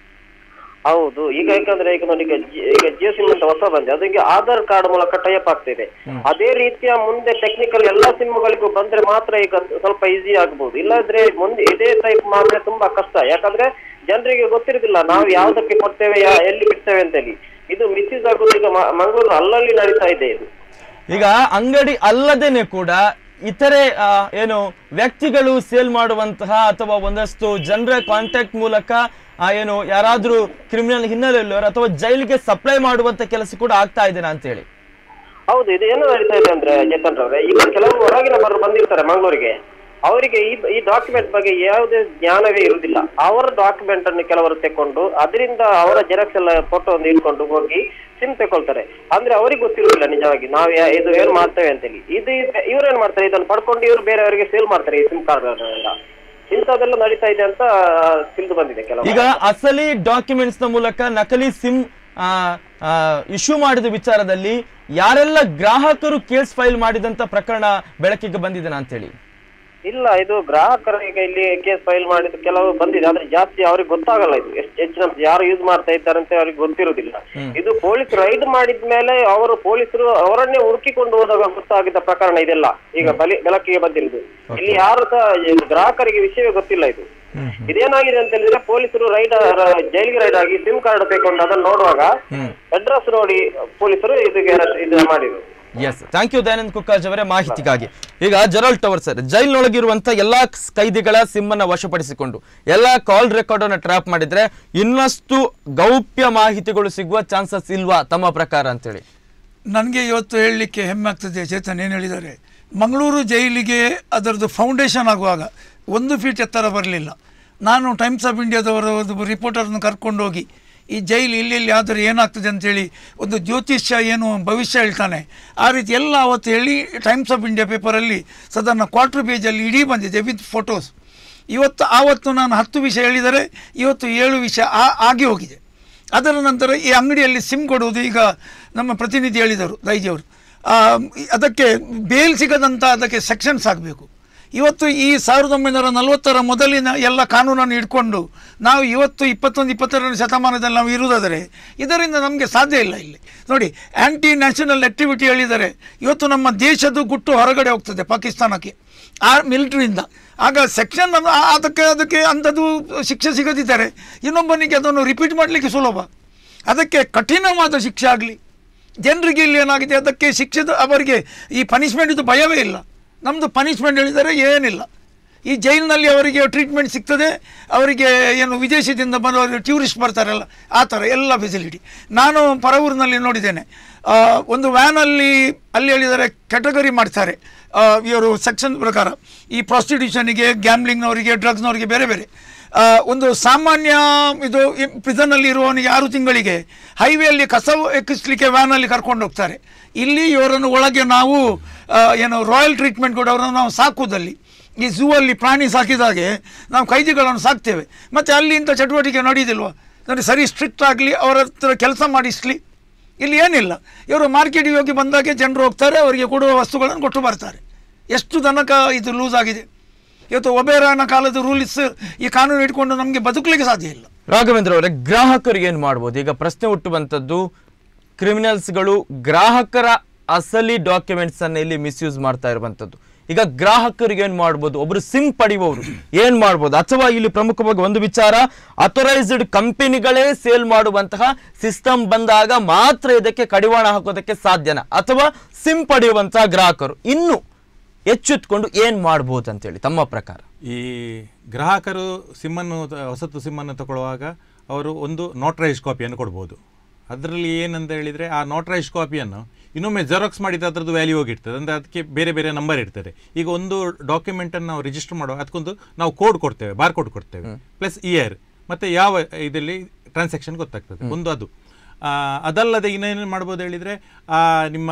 ಹೌದು ಈಗ ಯಾಕಂದ್ರೆ ಈಗ ನೋಡಿ ಈಗ ಜಿ- ಈಗ ಜಿಯೋ ಸಿಮ್ ಅಂತ ಹೊಸ ಬಂದೆ ಅದು ಈಗ ಆಧಾರ್ ಕಾರ್ಡ್ ಮೂಲಕ ಟೈಪ್ ಆಗ್ತಿದೆ ಅದೇ ರೀತಿಯ ಮುಂದೆ ಟೆಕ್ನಿಕಲ್ ಎಲ್ಲಾ ಸಿಮ್ಗಳಿಗೂ ಬಂದ್ರೆ ಮಾತ್ರ ಈಗ ಸ್ವಲ್ಪ ಈಸಿ ಆಗ್ಬಹುದು ಇಲ್ಲಾಂದ್ರೆ ಮುಂದೆ ಇದೇ ಟೈಪ್ ಮಾಡಿದ್ರೆ ತುಂಬಾ ಕಷ್ಟ ಯಾಕಂದ್ರೆ ಜನರಿಗೆ ಗೊತ್ತಿರುದಿಲ್ಲ ನಾವು ಯಾವ್ದಕ್ಕೆ ಕೊಡ್ತೇವೆ ಯಾ- ಎಲ್ಲಿ ಬಿಡ್ತೇವೆ ಅಂತೇಳಿ ಇದು ಮಿಸ್ಯೂಸ್ ಆಗೋದು ಈಗ ಮ- ಮಂಗಳೂರು ಅಲ್ಲಲ್ಲಿ ನಡೀತಾ ಇದೆ ಇದು ಈಗ ಅಂಗಡಿ ಅಲ್ಲದೇನೆ ಕೂಡ ಇತರೆ ಆ, ಏನು ವ್ಯಕ್ತಿಗಳು ಸೇಲ್ ಮಾಡುವಂತಹ ಅಥವಾ ಒಂದಷ್ಟು ಜನರ ಕಾಂಟ್ಯಾಕ್ಟ್ ಮೂಲಕ ಆ, ಏನು ಯಾರಾದ್ರೂ ಕ್ರಿಮಿನಲ್ ಹಿನ್ನೆಲೆಯಲ್ಲವರು ಅಥವಾ ಜೈಲಿಗೆ ಸಪ್ಲೈ ಮಾಡುವಂತ ಕೆಲಸ ಕೂಡ ಆಗ್ತಾ ಇದೆನಾ ಅಂತ ಹೇಳಿ ಹೌದು ಇದು ಏನು ನಡೀತಾ ಇದೆ ಅಂದ್ರೆ ಚೇತನ್ ರವ್ರೆ ಈಗ ಕೆಲವರು ಹೊರಗಿನವರು ಬಂದಿರ್ತಾರೆ ಮಂಗಳೂರಿಗೆ ಅವರಿಗೆ ಈ ಈ ಡಾಕ್ಯುಮೆಂಟ್ ಬಗ್ಗೆ ಯಾವುದೇ ಜ್ಞಾನವೇ ಇರುವುದಿಲ್ಲ ಅವರ ಡಾಕ್ಯುಮೆಂಟ್ ಅನ್ನು ಕೆಲವರು ತೆಕೊಂಡು ಅದರಿಂದ ಅವರ ಜೆರಾಕ್ಸ್ ಎಲ್ಲ ಫೋಟೋ ಒಂದು ಇಟ್ಕೊಂಡು ಹೋಗಿ ಸಿಮ್ ತಗೊಳ್ತಾರೆ ಅಂದ್ರೆ ಅವ್ರಿಗೆ ಗೊತ್ತಿರುವುದಿಲ್ಲ ನಿಜವಾಗಿ ನಾವು ಯಾ- ಇದು ಏನ್ ಮಾಡ್ತೇವೆ ಅಂತೇಳಿ ಇದು ಇವ್ರು ಏನ್ ಮಾಡ್ತಾರೆ ಇದನ್ನು ಪಡ್ಕೊಂಡು ಇವ್ರು ಬೇರೆಯವರಿಗೆ ಸೇಲ್ ಮಾಡ್ತಾರೆ ಈ ಸಿಮ್ ಕಾರ್ಡ್ ಎಲ್ಲ ಇಂಥದ್ದೆಲ್ಲ ನಡೀತಾ ಇದೆ ಅಂತ ತಿಳಿದು ಬಂದಿದೆ ಕೆಲವು ಈಗ ಅಸಲಿ ಡಾಕ್ಯುಮೆಂಟ್ಸ್ ನ ಮೂಲಕ ನಕಲಿ ಸಿಮ್ ಇಶ್ಯೂ ಮಾಡಿದ ವಿಚಾರದಲ್ಲಿ ಯಾರೆಲ್ಲ ಗ್ರಾಹಕರು ಕೇಸ್ ಫೈಲ್ ಮಾಡಿದಂತ ಪ್ರಕರಣ ಬೆಳಕಿಗೆ ಬಂದಿದೆನಾ ಅಂತ ಹೇಳಿ ಇಲ್ಲ ಇದು ಗ್ರಾಹಕರಿಗೆ ಇಲ್ಲಿ ಕೇಸ್ ಫೈಲ್ ಮಾಡಿದ ಕೆಲವು ಬಂದಿದೆ ಆದ್ರೆ ಜಾಸ್ತಿ ಅವ್ರಿಗೆ ಗೊತ್ತಾಗಲ್ಲ ಇದು ಎಷ್ಟು ಹೆಚ್ಚಿನ ಯಾರು ಯೂಸ್ ಮಾಡ್ತಾ ಇದ್ದಾರೆ ಅಂತ ಅವ್ರಿಗೆ ಗೊತ್ತಿರುವುದಿಲ್ಲ ಇದು ಪೊಲೀಸ್ ರೈಡ್ ಮಾಡಿದ ಮೇಲೆ ಅವರು ಪೊಲೀಸರು ಅವರನ್ನೇ ಹುಡುಕಿಕೊಂಡು ಹೋದಾಗ ಗೊತ್ತಾಗಿದ್ದ ಪ್ರಕರಣ ಇದೆಲ್ಲ ಈಗ ಬಲಿ ಬೆಳಕಿಗೆ ಬಂದಿರುದು ಇಲ್ಲಿ ಯಾರು ಸಹ ಈ ಗ್ರಾಹಕರಿಗೆ ವಿಷಯವೇ ಗೊತ್ತಿಲ್ಲ ಇದು ಇದೇನಾಗಿದೆ ಅಂತ ಹೇಳಿದ್ರೆ ಪೊಲೀಸರು ರೈಡ್ ಜೈಲಿಗೆ ರೈಡ್ ಆಗಿ ಸಿಮ್ ಕಾರ್ಡ್ ತೆಕೊಂಡು ಅದನ್ನ ನೋಡುವಾಗ ಅಡ್ರೆಸ್ ನೋಡಿ ಪೊಲೀಸರು ಇದಕ್ಕೆ ಇದು ಮಾಡಿದ್ರು yes thank you Dayanand Kukkaj ಅವರೇ ಮಾಹಿತಿಗಾಗಿ ಈಗ ಜೆರಾಲ್ಡ್ ಟವರ್ ಸರ್ ಜೈಲಿನೊಳಗಿರುವಂತ ಎಲ್ಲಾ ಕೈದಿಗಳ ಸಿಮ್ ಅನ್ನ ವಶಪಡಿಸಿಕೊಂಡು ಎಲ್ಲಾ ಕಾಲ್ ರೆಕಾರ್ಡ್ ಅನ್ನ ಟ್ರ್ಯಾಪ್ ಮಾಡಿದ್ರೆ ಇನ್ನಷ್ಟು ಗೌಪ್ಯ ಮಾಹಿತಿಗಳು ಸಿಗುವ ಚಾನ್ಸಸ್ ಇಲ್ವಾ ತಮ್ಮ ಪ್ರಕಾರ ಅಂತೇಳಿ ನನಗೆ ಇವತ್ತು ಹೇಳಲಿಕ್ಕೆ ಹೆಮ್ಮೆ ಆಗ್ತದೆ ಚೇತನ್ ಏನು ಹೇಳಿದ್ದಾರೆ ಮಂಗಳೂರು ಜೈಲಿಗೆ ಅದರದ್ದು ಫೌಂಡೇಶನ್ ಆಗುವಾಗ ಒಂದು ಫೀಟ್ ಎತ್ತರ ಬರಲಿಲ್ಲ ನಾನು ಟೈಮ್ಸ್ ಆಫ್ ಇಂಡಿಯಾದವರ ಒಂದು ರಿಪೋರ್ಟರ್ನ ಕರ್ಕೊಂಡೋಗಿ ಈ ಜೈಲು ಇಲ್ಲಿ ಇಲ್ಲಿ ಆದರೆ ಏನಾಗ್ತದೆ ಅಂತೇಳಿ ಒಂದು ಜ್ಯೋತಿಷ್ಯ ಏನು ಭವಿಷ್ಯ ಹೇಳ್ತಾನೆ ಆ ರೀತಿ ಎಲ್ಲ ಅವತ್ತು ಹೇಳಿ ಟೈಮ್ಸ್ ಆಫ್ ಇಂಡಿಯಾ ಪೇಪರಲ್ಲಿ ಸಾಧಾರಣ ಕ್ವಾರ್ಟರ್ ಪೇಜಲ್ಲಿ ಇಡೀ ಬಂದಿದೆ ವಿತ್ ಫೋಟೋಸ್ ಇವತ್ತು ಆವತ್ತು ನಾನು ಹತ್ತು ವಿಷಯ ಹೇಳಿದರೆ ಇವತ್ತು ಏಳು ವಿಷಯ ಆ- ಆಗಿ ಹೋಗಿದೆ ಅದರ ನಂತರ ಈ ಅಂಗಡಿಯಲ್ಲಿ ಸಿಮ್ ಕೊಡುವುದು ಈಗ ನಮ್ಮ ಪ್ರತಿನಿಧಿ ಹೇಳಿದರು ದೈಜಿಯವರು ಆ, ಈ- ಅದಕ್ಕೆ ಬೇಲ್ ಸಿಗದಂಥ ಅದಕ್ಕೆ ಸೆಕ್ಷನ್ಸ್ ಆಗಬೇಕು ಇವತ್ತು ಈ ಸಾವಿರದ ಒಂಬೈನೂರ ನಲವತ್ತರ ಮೊದಲಿನ ಎಲ್ಲ ಕಾನೂನನ್ನು ಇಟ್ಕೊಂಡು ನಾವು ಇವತ್ತು ಇಪ್ಪತ್ತೊಂದು ಇಪ್ಪತ್ತೆರಡನೇ ಶತಮಾನದಲ್ಲಿ ನಾವು ಇರುವುದಾದರೆ ಇದರಿಂದ ನಮಗೆ ಸಾಧ್ಯ ಇಲ್ಲ ಇಲ್ಲಿ ನೋಡಿ ಆ್ಯಂಟಿ ನ್ಯಾಷನಲ್ ಆ್ಯಕ್ಟಿವಿಟಿ ಹೇಳಿದರೆ ಇವತ್ತು ನಮ್ಮ ದೇಶದ ಗುಟ್ಟು ಹೊರಗಡೆ ಹೋಗ್ತದೆ ಪಾಕಿಸ್ತಾನಕ್ಕೆ ಆ ಮಿಲಿಟ್ರಿಯಿಂದ ಆಗ ಸೆಕ್ಷನ್ ಅದಕ್ಕೆ ಅದಕ್ಕೆ ಅಂಥದ್ದು ಶಿಕ್ಷೆ ಸಿಗದಿದ್ದರೆ ಇನ್ನೊಬ್ಬನಿಗೆ ಅದನ್ನು ರಿಪೀಟ್ ಮಾಡಲಿಕ್ಕೆ ಸುಲಭ ಅದಕ್ಕೆ ಕಠಿಣವಾದ ಶಿಕ್ಷೆ ಆಗಲಿ ಜನರಿಗೆ ಇಲ್ಲಿ ಏನಾಗಿದೆ ಅದಕ್ಕೆ ಶಿಕ್ಷೆದ ಅವರಿಗೆ ಈ ಪನಿಷ್ಮೆಂಟ್ ಇದು ಭಯವೇ ಇಲ್ಲ ನಮ್ಮದು ಪನಿಷ್ಮೆಂಟ್ ಹೇಳಿದರೆ ಏನಿಲ್ಲ ಈ ಜೈಲಿನಲ್ಲಿ ಅವರಿಗೆ ಟ್ರೀಟ್ಮೆಂಟ್ ಸಿಗ್ತದೆ ಅವರಿಗೆ ಏನು ವಿದೇಶದಿಂದ ಬರೋರು ಟ್ಯೂರಿಸ್ಟ್ ಬರ್ತಾರಲ್ಲ ಆ ಥರ ಎಲ್ಲ ಫೆಸಿಲಿಟಿ ನಾನು ಪರವೂರಿನಲ್ಲಿ ನೋಡಿದ್ದೇನೆ ಆ, ಒಂದು ವ್ಯಾನಲ್ಲಿ ಅಲ್ಲಿ ಹೇಳಿದರೆ ಕ್ಯಾಟಗರಿ ಮಾಡ್ತಾರೆ ಆ, ಇವರು ಸೆಕ್ಷನ್ ಪ್ರಕಾರ ಈ ಪ್ರಾಸ್ಟಿಟ್ಯೂಷನಿಗೆ ಗ್ಯಾಮ್ಲಿಂಗ್ನವರಿಗೆ ಡ್ರಗ್ಸ್ನವರಿಗೆ ಬೇರೆ ಬೇರೆ ಆ, ಒಂದು ಸಾಮಾನ್ಯ ಇದು ಪ್ರಿಸನಲ್ಲಿ ಇರುವವನಿಗೆ ಆರು ತಿಂಗಳಿಗೆ ಹೈವೇಯಲ್ಲಿ ಕಸ ಎಕ್ಕಿಸ್ಲಿಕ್ಕೆ ವ್ಯಾನಲ್ಲಿ ಕರ್ಕೊಂಡು ಹೋಗ್ತಾರೆ ಇಲ್ಲಿ ಇವರನ್ನು ಒಳಗೆ ನಾವು ಆ, ಏನು ರಾಯಲ್ ಟ್ರೀಟ್ಮೆಂಟ್ ಕೊಡೋರನ್ನು ನಾವು ಸಾಕುವುದಲ್ಲಿ ಈ ಝೂ ಅಲ್ಲಿ ಪ್ರಾಣಿ ಸಾಕಿದಾಗೆ ನಾವು ಕೈದಿಗಳನ್ನು ಸಾಕ್ತೇವೆ ಮತ್ತು ಅಲ್ಲಿ ಇಂಥ ಚಟುವಟಿಕೆ ನಡೆಯೋದಿಲ್ವ ನೋಡಿ ಸರಿ ಸ್ಟ್ರಿಕ್ಟ್ ಆಗಲಿ ಅವರ ಹತ್ರ ಕೆಲಸ ಮಾಡಿಸ್ಲಿ ಇಲ್ಲಿ ಏನಿಲ್ಲ ಇವರು ಮಾರ್ಕೆಟಿಗೆ ಹೋಗಿ ಬಂದಾಗೆ ಜನರು ಹೋಗ್ತಾರೆ ಅವರಿಗೆ ಕೊಡುವ ವಸ್ತುಗಳನ್ನು ಕೊಟ್ಟು ಬರ್ತಾರೆ ಎಷ್ಟು ತನಕ ಇದು ಲೂಸ್ ಆಗಿದೆ ಇವತ್ತು ಒಬೇರಾನ ಕಾಲದ ರೂಲ್ಸ್ ಈ ಕಾನೂನು ಇಟ್ಕೊಂಡು ನಮಗೆ ಬದುಕಲಿಕ್ಕೆ ಸಾಧ್ಯ ಇಲ್ಲ ರಾಘವೇಂದ್ರ ಅವರೇ ಗ್ರಾಹಕರಿಗೆ ಏನ್ ಮಾಡ್ಬೋದು ಈಗ ಪ್ರಶ್ನೆ ಹುಟ್ಟುವಂಥದ್ದು ಕ್ರಿಮಿನಲ್ಸ್ಗಳು ಗ್ರಾಹಕರ ಅಸಲಿ ಡಾಕ್ಯುಮೆಂಟ್ಸ್ ಅನ್ನ ಇಲ್ಲಿ ಮಿಸ್ಯೂಸ್ ಮಾಡ್ತಾ ಇರುವಂತದ್ದು ಈಗ ಗ್ರಾಹಕರಿಗೆ ಏನ್ ಮಾಡ್ಬೋದು ಒಬ್ರು ಸಿಮ್ ಪಡೆಯುವವರು ಏನ್ ಮಾಡ್ಬೋದು ಅಥವಾ ಇಲ್ಲಿ ಪ್ರಮುಖವಾಗಿ ಒಂದು ವಿಚಾರ ಅಥರೈಸ್ಡ್ ಕಂಪನಿಗಳೇ ಸೇಲ್ ಮಾಡುವಂತಹ ಸಿಸ್ಟಮ್ ಬಂದಾಗ ಮಾತ್ರ ಇದಕ್ಕೆ ಕಡಿವಾಣ ಹಾಕೋದಕ್ಕೆ ಸಾಧ್ಯನಾ ಅಥವಾ ಸಿಮ್ ಪಡೆಯುವಂತಹ ಗ್ರಾಹಕರು ಇನ್ನು ಎಚ್ಚೆತ್ಕೊಂಡು ಏನ್ ಮಾಡ್ಬೋದು ಅಂತೇಳಿ ತಮ್ಮ ಪ್ರಕಾರ ಈ ಗ್ರಾಹಕರು ಸಿಮ್ಮನ್ನು ತ- ಹೊಸತು ಸಿಮ್ಮನ್ನು ತಗೊಳ್ಳುವಾಗ ಅವರು ಒಂದು ನೋಟ್ರೈಸ್ ಕಾಪಿಯನ್ನು ಕೊಡ್ಬೋದು ಅದರಲ್ಲಿ ಏನಂತ ಹೇಳಿದರೆ ಆ ನೋಟ್ರೈಸ್ ಕಾಪಿಯನ್ನು ಇನ್ನೊಮ್ಮೆ ಜೆರಾಕ್ಸ್ ಮಾಡಿದ ಅದರದ್ದು ವ್ಯಾಲ್ಯೂ ಹೋಗಿರ್ತದೆ ಅಂದರೆ ಅದಕ್ಕೆ ಬೇರೆ ಬೇರೆ ನಂಬರ್ ಇರ್ತದೆ ಈಗ ಒಂದು ಡಾಕ್ಯುಮೆಂಟನ್ನು ನಾವು ರಿಜಿಸ್ಟರ್ ಮಾಡುವಾಗ ಅದಕ್ಕೊಂದು ನಾವು ಕೋಡ್ ಕೊಡ್ತೇವೆ ಬಾರ್ ಕೋಡ್ ಕೊಡ್ತೇವೆ ಪ್ಲಸ್ ಇಯರ್ ಮತ್ತು ಯಾವ ಇದರಲ್ಲಿ ಟ್ರಾನ್ಸಾಕ್ಷನ್ ಗೊತ್ತಾಗ್ತದೆ ಒಂದು ಅದು ಆ, ಅದಲ್ಲದೆ ಇನ್ನೇನು ಮಾಡ್ಬೋದು ಹೇಳಿದರೆ ನಿಮ್ಮ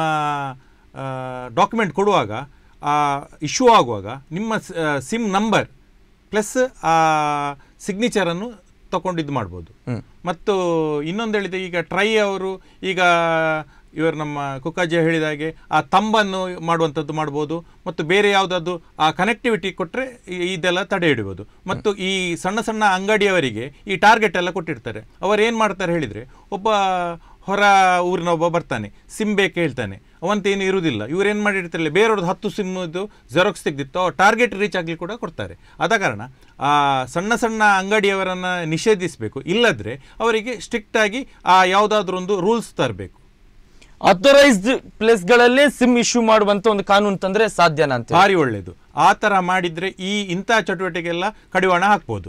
ಡಾಕ್ಯುಮೆಂಟ್ ಕೊಡುವಾಗ ಇಶ್ಯೂ ಆಗುವಾಗ ನಿಮ್ಮ ಸಿಮ್ ನಂಬರ್ ಪ್ಲಸ್ ಆ ಸಿಗ್ನೇಚರನ್ನು ತಗೊಂಡಿದ್ದು ಮಾಡ್ಬೋದು ಮತ್ತು ಇನ್ನೊಂದು ಹೇಳಿದೆ ಈಗ ಟ್ರೈ ಅವರು ಈಗ ಇವರು ನಮ್ಮ ಕುಕ್ಕಾಜಿ ಹೇಳಿದ ಹಾಗೆ ಆ ತಂಬನ್ನು ಮಾಡುವಂಥದ್ದು ಮಾಡ್ಬೋದು ಮತ್ತು ಬೇರೆ ಯಾವುದಾದ್ರು ಆ ಕನೆಕ್ಟಿವಿಟಿ ಕೊಟ್ಟರೆ ಇದೆಲ್ಲ ತಡೆ ಹಿಡಿಬೋದು ಮತ್ತು ಈ ಸಣ್ಣ ಸಣ್ಣ ಅಂಗಡಿಯವರಿಗೆ ಈ ಟಾರ್ಗೆಟ್ ಎಲ್ಲ ಕೊಟ್ಟಿರ್ತಾರೆ ಅವರು ಏನು ಮಾಡ್ತಾರೆ ಹೇಳಿದರೆ ಒಬ್ಬ ಹೊರ ಊರಿನ ಒಬ್ಬ ಬರ್ತಾನೆ ಸಿಮ್ ಬೇಕು ಹೇಳ್ತಾನೆ ಅವಂತೇನು ಇರುವುದಿಲ್ಲ ಇವ್ರು ಏನು ಮಾಡಿರ್ತಾರೆ ಬೇರೆಯವ್ರದ್ದು ಹತ್ತು ಸಿಮ್ಮದು ಜೆರಾಕ್ಸ್ ತೆಗೆದಿತ್ತು ಟಾರ್ಗೆಟ್ ರೀಚ್ ಆಗಲಿ ಕೂಡ ಕೊಡ್ತಾರೆ ಆದ ಕಾರಣ ಆ ಸಣ್ಣ ಸಣ್ಣ ಅಂಗಡಿಯವರನ್ನು ನಿಷೇಧಿಸಬೇಕು ಇಲ್ಲದ್ರೆ ಅವರಿಗೆ ಸ್ಟ್ರಿಕ್ಟ್ ಆಗಿ ಆ ಯಾವುದಾದ್ರೂ ಒಂದು ರೂಲ್ಸ್ ತರಬೇಕು ಅಥರೈಸ್ಡ್ ಪ್ಲೇಸ್ಗಳಲ್ಲೇ ಸಿಮ್ ಇಶ್ಯೂ ಮಾಡುವಂತ ಒಂದು ಕಾನೂನು ತಂದ್ರೆ ಸಾಧ್ಯನಾ ಅಂತ ಭಾರಿ ಒಳ್ಳೆಯದು ಆ ಥರ ಮಾಡಿದರೆ ಈ ಇಂಥ ಚಟುವಟಿಕೆಲ್ಲ ಕಡಿವಾಣ ಹಾಕ್ಬೋದು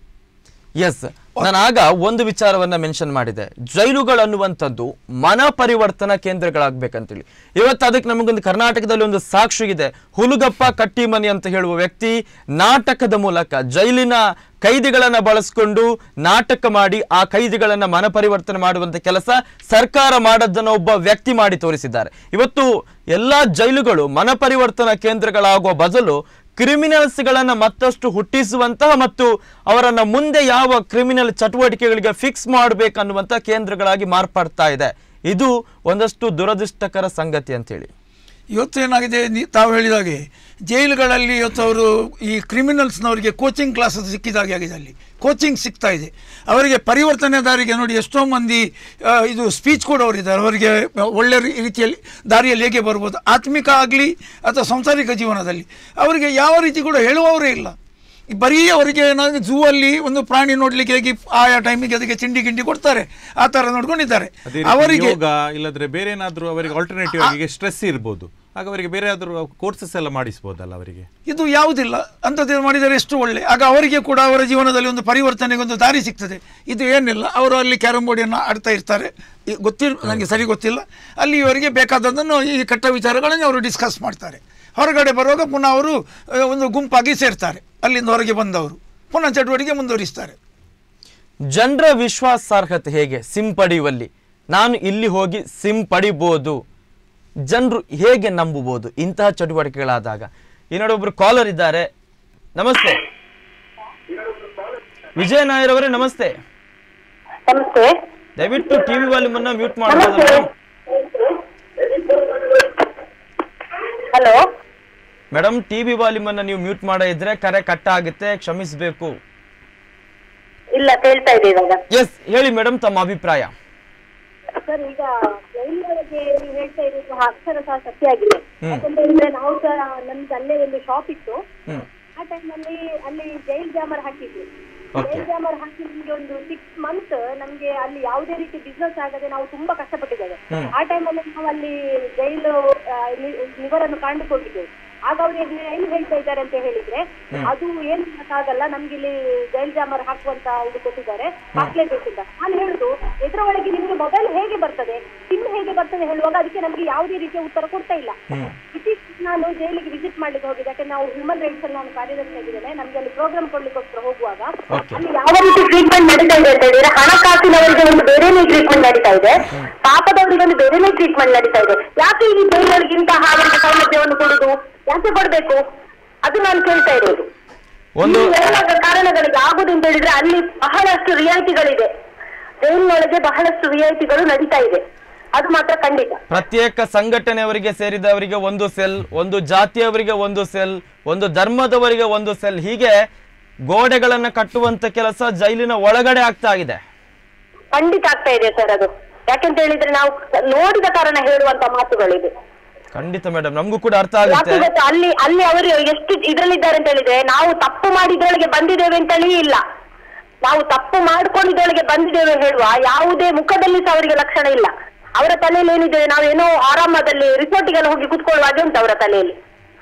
ಎಸ್ ನಾನು ಆಗ ಒಂದು ವಿಚಾರವನ್ನ ಮೆನ್ಷನ್ ಮಾಡಿದೆ ಜೈಲುಗಳು ಅನ್ನುವಂಥದ್ದು ಮನ ಪರಿವರ್ತನಾ ಕೇಂದ್ರಗಳಾಗ್ಬೇಕಂತೇಳಿ ಇವತ್ತು ಅದಕ್ಕೆ ನಮಗೊಂದು ಕರ್ನಾಟಕದಲ್ಲಿ ಒಂದು ಸಾಕ್ಷಿ ಇದೆ ಹುಲುಗಪ್ಪ ಕಟ್ಟಿಮನಿ ಅಂತ ಹೇಳುವ ವ್ಯಕ್ತಿ ನಾಟಕದ ಮೂಲಕ ಜೈಲಿನ ಕೈದಿಗಳನ್ನ ಬಳಸ್ಕೊಂಡು ನಾಟಕ ಮಾಡಿ ಆ ಕೈದಿಗಳನ್ನ ಮನ ಪರಿವರ್ತನೆ ಮಾಡುವಂತ ಕೆಲಸ ಸರ್ಕಾರ ಮಾಡದ್ದನ್ನ ಒಬ್ಬ ವ್ಯಕ್ತಿ ಮಾಡಿ ತೋರಿಸಿದ್ದಾರೆ ಇವತ್ತು ಎಲ್ಲಾ ಜೈಲುಗಳು ಮನ ಪರಿವರ್ತನಾ ಕೇಂದ್ರಗಳಾಗುವ ಬದಲು ಕ್ರಿಮಿನಲ್ಸ್ಗಳನ್ನ ಮತ್ತಷ್ಟು ಹುಟ್ಟಿಸುವಂತಹ ಮತ್ತು ಅವರನ್ನ ಮುಂದೆ ಯಾವ ಕ್ರಿಮಿನಲ್ ಚಟುವಟಿಕೆಗಳಿಗೆ ಫಿಕ್ಸ್ ಮಾಡಬೇಕನ್ನುವಂತ ಕೇಂದ್ರಗಳಾಗಿ ಮಾರ್ಪಡ್ತಾ ಇದೆ ಇದು ಒಂದಷ್ಟು ದುರದೃಷ್ಟಕರ ಸಂಗತಿ ಅಂತೇಳಿ ಇವತ್ತು ಏನಾಗಿದೆ ನೀ- ತಾವು ಹೇಳಿದಾಗೆ ಜೈಲುಗಳಲ್ಲಿ ಇವತ್ತು ಅವರು ಈ ಕ್ರಿಮಿನಲ್ಸ್ನವರಿಗೆ ಕೋಚಿಂಗ್ ಕ್ಲಾಸ್ ಸಿಕ್ಕಿದಾಗೆ ಆಗಿದೆ ಅಲ್ಲಿ ಕೋಚಿಂಗ್ ಸಿಗ್ತಾ ಇದೆ ಅವರಿಗೆ ಪರಿವರ್ತನೆ ದಾರಿಗೆ ನೋಡಿ ಎಷ್ಟೋ ಮಂದಿ ಆ, ಇದು ಸ್ಪೀಚ್ ಕೊಡೋರಿದ್ದಾರೆ ಅವರಿಗೆ ಒಳ್ಳೆ ರೀ- ರೀತಿಯಲ್ಲಿ ದಾರಿಯಲ್ಲಿ ಹೇಗೆ ಬರ್ಬೋದು ಆತ್ಮಿಕ ಆಗಲಿ ಅಥವಾ ಸಾಂಸಾರಿಕ ಜೀವನದಲ್ಲಿ ಅವರಿಗೆ ಯಾವ ರೀತಿ ಕೂಡ ಹೇಳುವವರೇ ಇಲ್ಲ ಬರೀ ಅವರಿಗೆ ಏನಾದ್ರು ಝೂ ಅಲ್ಲಿ ಒಂದು ಪ್ರಾಣಿ ನೋಡ್ಲಿಕ್ಕೆ ಹೇಗೆ ಆಯಾ ಟೈಮಿಗೆ ಅದಕ್ಕೆ ಚಿಂಡಿ ಗಿಂಡಿ ಕೊಡ್ತಾರೆ ಆ ತರ ನೋಡ್ಕೊಂಡಿದ್ದಾರೆ ಅದೇ ರೀತಿ ಅವರಿಗೆ ಯೋಗ ಇಲ್ಲದ್ರೆ ಬೇರೆ ಏನಾದ್ರೂ ಅವರಿಗೆ ಆಲ್ಟರ್ನೇಟಿವ್ ಆಗಿ ಸ್ಟ್ರೆಸ್ ಇರ್ಬೋದು ಆಗ ಅವರಿಗೆ ಬೇರೆ ಆದ್ರೂ ಕೋರ್ಸಸ್ ಎಲ್ಲ ಮಾಡಿಸ್ಬೋದಲ್ಲ ಅವರಿಗೆ ಇದು ಯಾವುದಿಲ್ಲ ಅಂಥದ್ದು ಮಾಡಿದರೆ ಎಷ್ಟು ಒಳ್ಳೆ ಆಗ ಅವರಿಗೆ ಕೂಡ ಅವರ ಜೀವನದಲ್ಲಿ ಒಂದು ಪರಿವರ್ತನೆಗೆ ಒಂದು ದಾರಿ ಸಿಗ್ತದೆ ಇದು ಏನಿಲ್ಲ ಅವರು ಅಲ್ಲಿ ಕ್ಯಾರಮ್ ಬೋರ್ಡಿಯನ್ನು ಆಡ್ತಾ ಇರ್ತಾರೆ ಈ ಗೊತ್ತಿಲ್ಲ ನನಗೆ ಸರಿ ಗೊತ್ತಿಲ್ಲ ಅಲ್ಲಿ ಇವರಿಗೆ ಬೇಕಾದದ್ದನ್ನು ಈ ಕೆಟ್ಟ ವಿಚಾರಗಳನ್ನು ಅವರು ಡಿಸ್ಕಸ್ ಮಾಡ್ತಾರೆ ಹೊರಗಡೆ ಬರುವಾಗ ಪುನಃ ಅವರು ಆ, ಒಂದು ಗುಂಪಾಗಿ ಸೇರ್ತಾರೆ ಅಲ್ಲಿಂದ ಹೊರಗೆ ಬಂದವರು ಪುನಃ ಚಟುವಟಿಕೆ ಮುಂದುವರಿಸ್ತಾರೆ ಜನರ ವಿಶ್ವಾಸಾರ್ಹತೆ ಹೇಗೆ ಸಿಮ್ ಪಡೆಯುವಲ್ಲಿ ನಾನು ಇಲ್ಲಿ ಹೋಗಿ ಸಿಮ್ ಪಡಿಬೋದು ಜನರು ಹೇಗೆ ನಂಬಬಹುದು ಇಂತಹ ಚಟುವಟಿಕೆಗಳಾದಾಗ ಈ ನಡುವೆ ಒಬ್ರು ಕಾಲರ್ ಇದ್ದಾರೆ ನಮಸ್ತೆ ವಿಜಯ ನಾಯರ್ ಅವರೇ ನಮಸ್ತೆ ನಮಸ್ತೆ ದಯವಿಟ್ಟು ಟಿವಿ ವಾಲ್ಯೂಮ್ ಅನ್ನ ಮ್ಯೂಟ್ ಮಾಡಬಹುದು madam hello madam TV volume ಅನ್ನ ನೀವು ಮ್ಯೂಟ್ ಮಾಡ ಇದ್ರೆ ಕರೆ ಕಟ್ಟ ಆಗುತ್ತೆ ಕ್ಷಮಿಸಬೇಕು ಇಲ್ಲ ಕೇಳ್ತಾ ಇದೆ ಇವಾಗ ಎಸ್ ಹೇಳಿ ಮೇಡಮ್ ತಮ್ಮ ಅಭಿಪ್ರಾಯ ಸರ್ ಈಗ ಜೈಲಿನೊಳಗೆ ನೀವು ಹೇಳ್ತಾ ಇರೋದು ಅಕ್ಷರ ಸಹ ಸತ್ಯ ಆಗಿದೆ ಯಾಕಂದ್ರೆ ನಾವು ಸಹ ನಮ್ದು ಅಲ್ಲೇ ಒಂದು ಶಾಪ್ ಇತ್ತು ಹ್ಮ್ ಆ ಟೈಮ್ ಅಲ್ಲಿ ಅಲ್ಲಿ ಜೈಲ್ ಜಾಮರ್ ಹಾಕಿದ್ವಿ Okay. ಜೈಲ್ ಜಾಮರ್ ಹಾಕಿ ನಮ್ಗೆ ಒಂದು ಸಿಕ್ಸ್ ಮಂತ್ ನಮ್ಗೆ ಅಲ್ಲಿ ಯಾವುದೇ ರೀತಿ ಬಿಸ್ನೆಸ್ ಆಗದೆ ನಾವು ತುಂಬಾ ಕಷ್ಟಪಟ್ಟಿದ್ದೇವೆ ಆ ಟೈಮ್ ಅಲ್ಲಿ ನಾವು ಅಲ್ಲಿ ಜೈಲು ಆ, ಲಿ- ಲಿವರನ್ನು ಕಾಣಲಿಕ್ಕೆ ಹೋಗಿದ್ದೇವೆ ಆಗ ಅವ್ರು ಏನ್ ಏನ್ ಹೇಳ್ತಾ ಇದ್ದಾರೆ ಅಂತ ಹೇಳಿದ್ರೆ ಅದು ಏನ್ ಆಗಲ್ಲ ನಮ್ಗೆ ಇಲ್ಲಿ ಜೈಲ್ ಜಾಮರ್ ಹಾಕುವಂತ ಇದು ಕೊಟ್ಟಿದ್ದಾರೆ ಹಾಕ್ಲೇಬೇಕಿಲ್ಲ ನಾನು ಹೇಳುದು ಇದರ ಒಳಗೆ ನಿಮ್ಗೆ ಮೊಬೈಲ್ ಹೇಗೆ ಬರ್ತದೆ ಸಿಮ್ ಹೇಗೆ ಬರ್ತದೆ ಹೇಳುವಾಗ ಅದಕ್ಕೆ ನಮ್ಗೆ ಯಾವುದೇ ರೀತಿಯ ಉತ್ತರ ಕೊಡ್ತಾ ಇಲ್ಲ ಇತ್ತೀಚೆಗೆ ನಾನು ಜೈಲಿಗೆ ವಿಸಿಟ್ ಮಾಡ್ಲಿಕ್ಕೆ ಹೋಗಿದ್ದೆ ಯಾಕಂದ್ರೆ ನಾವು ಹ್ಯೂಮನ್ ರೈಟ್ಸ್ ಅಲ್ಲಿ ನಾನು ಕಾರ್ಯದರ್ಶಿ ಆಗಿದ್ದೇನೆ ನಮ್ಗೆ ಅಲ್ಲಿ ಪ್ರೋಗ್ರಾಮ್ ಕೊಡ್ಲಿಕ್ಕೋಸ್ಕರ ಹೋಗುವಾಗ ಅಲ್ಲಿ ಯಾವ ರೀತಿ ಟ್ರೀಟ್ಮೆಂಟ್ ನಡೀತಾ ಇದೆ ಅಂತ ಹೇಳಿದ್ರೆ ಹಣಕಾಸಿನವರಿಗೆ ಒಂದು ಬೇರೆನೇ ಟ್ರೀಟ್ಮೆಂಟ್ ನಡೀತಾ ಇದೆ ಪಾಪದವರಿಗೆ ಒಂದು ಬೇರೆನೇ ಟ್ರೀಟ್ಮೆಂಟ್ ನಡೀತಾ ಇದೆ ಯಾಕೆ ಈ ಜೈಲವರಿಗೆ ಇಂತಹ ಅವರಿಗೆ ಸೌಲಭ್ಯವನ್ನು ಕೊಡುದು ಯಾಕೆ ಕೊಡ್ಬೇಕು ಅದು ನಾನು ಕೇಳ್ತಾ ಇರೋದು ಒಂದು ಈ ಎಲ್ಲ ಕಾರಣಗಳಿಗೆ ಆಗುದು ಅಂತ ಹೇಳಿದ್ರೆ ಅಲ್ಲಿ ಬಹಳಷ್ಟು ರಿಯಾಯಿತಿಗಳಿದೆ ಜೈಲಿನೊಳಗೆ ಬಹಳಷ್ಟು ರಿಯಾಯಿತಿಗಳು ನಡೀತಾ ಇದೆ ಅದು ಮಾತ್ರ ಖಂಡಿತ ಪ್ರತ್ಯೇಕ ಸಂಘಟನೆಯವರಿಗೆ ಸೇರಿದವರಿಗೆ ಒಂದು ಸೆಲ್ ಒಂದು ಜಾತಿಯವರಿಗೆ ಒಂದು ಸೆಲ್ ಒಂದು ಧರ್ಮದವರಿಗೆ ಒಂದು ಸೆಲ್ ಹೀಗೆ ಗೋಡೆಗಳನ್ನ ಕಟ್ಟುವಂತ ಕೆಲಸ ಜೈಲಿನ ಒಳಗಡೆ ಆಗ್ತಾ ಇದೆ ಖಂಡಿತ ಆಗ್ತಾ ಇದೆ ಸರ್ ಅದು ಯಾಕೆಂತ ಹೇಳಿದ್ರೆ ನಾವು ನೋಡಿದ ಕಾರಣ ಹೇಳುವಂತ ಮಾತುಗಳಿದೆ ಖಂಡಿತ ಮೇಡಮ್ ನಮಗೂ ಕೂಡ ಅರ್ಥ ಯಾಕೆ ಆಗುತ್ತೆ ಗೊತ್ತಾ? ಅಲ್ಲಿ ಅಲ್ಲಿ ಅವರು ಎಷ್ಟು ಇದ್ರಲ್ಲಿದ್ದಾರೆ ಅಂತ ಹೇಳಿದ್ರೆ ನಾವು ತಪ್ಪು ಮಾಡಿದ್ರೊಳಗೆ ಬಂದಿದ್ದೇವೆ ಅಂತಲೇ ಇಲ್ಲ ನಾವು ತಪ್ಪು ಮಾಡ್ಕೊಂಡಿದ್ದೊಳಗೆ ಬಂದಿದ್ದೇವೆ ಹೇಳುವ ಯಾವುದೇ ಮುಖದಲ್ಲಿ ಸಹ ಅವರಿಗೆ ಲಕ್ಷಣ ಇಲ್ಲ ಅವರ ತಲೆಯಲ್ಲಿ ಏನಿದೆ ನಾವೇನೋ ಆರಾಮದಲ್ಲಿ ರಿಸೋರ್ಟಿಗೆಲ್ಲ ಹೋಗಿ ಕುತ್ಕೊಳ್ಳುವ ಹಾಗೆ ಉಂಟು ಅವರ ತಲೆಯಲ್ಲಿ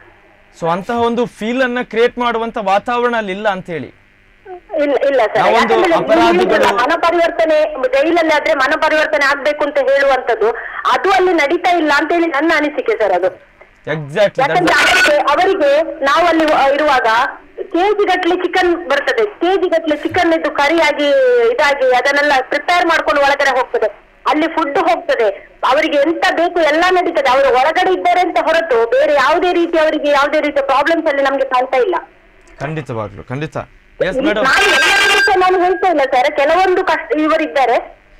ಸೊ ಅಂತಹ ಒಂದು ಫೀಲ್ ಅನ್ನ ಕ್ರಿಯೇಟ್ ಮಾಡುವಂತ ವಾತಾವರಣ ಅಲ್ಲಿ ಇಲ್ಲ ಅಂತ ಹೇಳಿ ಇಲ್ಲ ಇಲ್ಲ ಸರ್ ನಾವೊಂದು ಯಾಕಂದ್ರೆ ನೀವು ಅಪರಾಧಿಗಳು- ಹೇಳಿದ್ರಲ್ಲ, ಮನ ಪರಿವರ್ತನೆ ಜೈಲಲ್ಲಿ ಆದ್ರೆ ಮನ ಪರಿವರ್ತನೆ ಆಗ್ಬೇಕು ಅಂತ ಹೇಳುವಂತದ್ದು ಅದು ಅಲ್ಲಿ ನಡೀತಾ ಇಲ್ಲ ಅಂತ ಹೇಳಿ ನನ್ನ ಅನಿಸಿಕೆ ಸರ್ ಅದು ಎಕ್ಸಾಕ್ಟ್ಲಿ ಯಾಕಂದ್ರೆ ಅವರಿಗೆ ಅವರಿಗೆ ನಾವು ಅಲ್ಲಿ ಇರುವಾಗ ಕೆಜಿ ಗಟ್ಲೆ ಚಿಕನ್ ಬರ್ತದೆ ಕೆಜಿ ಗಟ್ಲೆ ಚಿಕನ್ ಇದು ಕರಿಯಾಗಿ ಇದಾಗಿ ಅದನ್ನೆಲ್ಲ ಪ್ರಿಪೇರ್ ಮಾಡ್ಕೊಂಡು ಒಳಗಡೆ ಹೋಗ್ತದೆ ಅಲ್ಲಿ ಫುಡ್ ಹೋಗ್ತದೆ ಅವರಿಗೆ ಎಂತ ಬೇಕು ಎಲ್ಲ ನಡೀತದೆ ಅವರು ಒಳಗಡೆ ಇದ್ದಾರೆ ಅಂತ ಹೊರತು ಬೇರೆ ಯಾವುದೇ ರೀತಿ ಅವರಿಗೆ ಯಾವುದೇ ರೀತಿಯ ಪ್ರಾಬ್ಲಮ್ಸ್ ಅಲ್ಲಿ ನಮ್ಗೆ ಕಾಣ್ತಾ ಇಲ್ಲ ಖಂಡಿತವಾಗ್ಲು ಖಂಡಿತ ಎಸ್ ಮೇಡಮ್ ನಾನು ಎಲ್ಲರ ವಿಷಯ ನಾನು ಹೇಳ್ತಾ ಇಲ್ಲ ಸರ್ ಕೆಲವೊಂದು ಕಷ್ಟ ಇವರಿದ್ದಾರೆ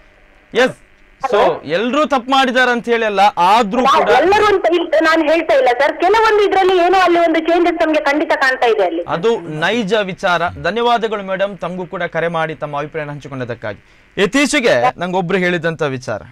ಎಸ್ ಸೊ ಎಲ್ರೂ ತಪ್ಪು ಮಾಡಿದಾರೆ ಅಂತ ಹೇಳಿ ಅಲ್ಲ ಆದ್ರೂ ನಾವು ಕೂಡ ಎಲ್ಲರೂ ಅಂತ ಇಲ್- ನಾನು ಹೇಳ್ತಾ ಇಲ್ಲ ಸರ್ ಕೆಲವೊಂದು ಇದ್ರಲ್ಲಿ ಏನೋ ಅಲ್ಲಿ ಒಂದು ಚೇಂಜಸ್ ನಮ್ಗೆ ಖಂಡಿತ ಕಾಣ್ತಾ ಇದೆ ಅಲ್ಲಿ ಅದು ನೈಜ ವಿಚಾರ ಧನ್ಯವಾದಗಳು ಮೇಡಮ್ ತಮಗೂ ಕೂಡ ಕರೆ ಮಾಡಿ ತಮ್ಮ ಅಭಿಪ್ರಾಯ ಹಂಚಿಕೊಂಡದಕ್ಕಾಗಿ ಇತ್ತೀಚೆಗೆ ನಂಗೊಬ್ರು ಹೇಳಿದಂತ ವಿಚಾರ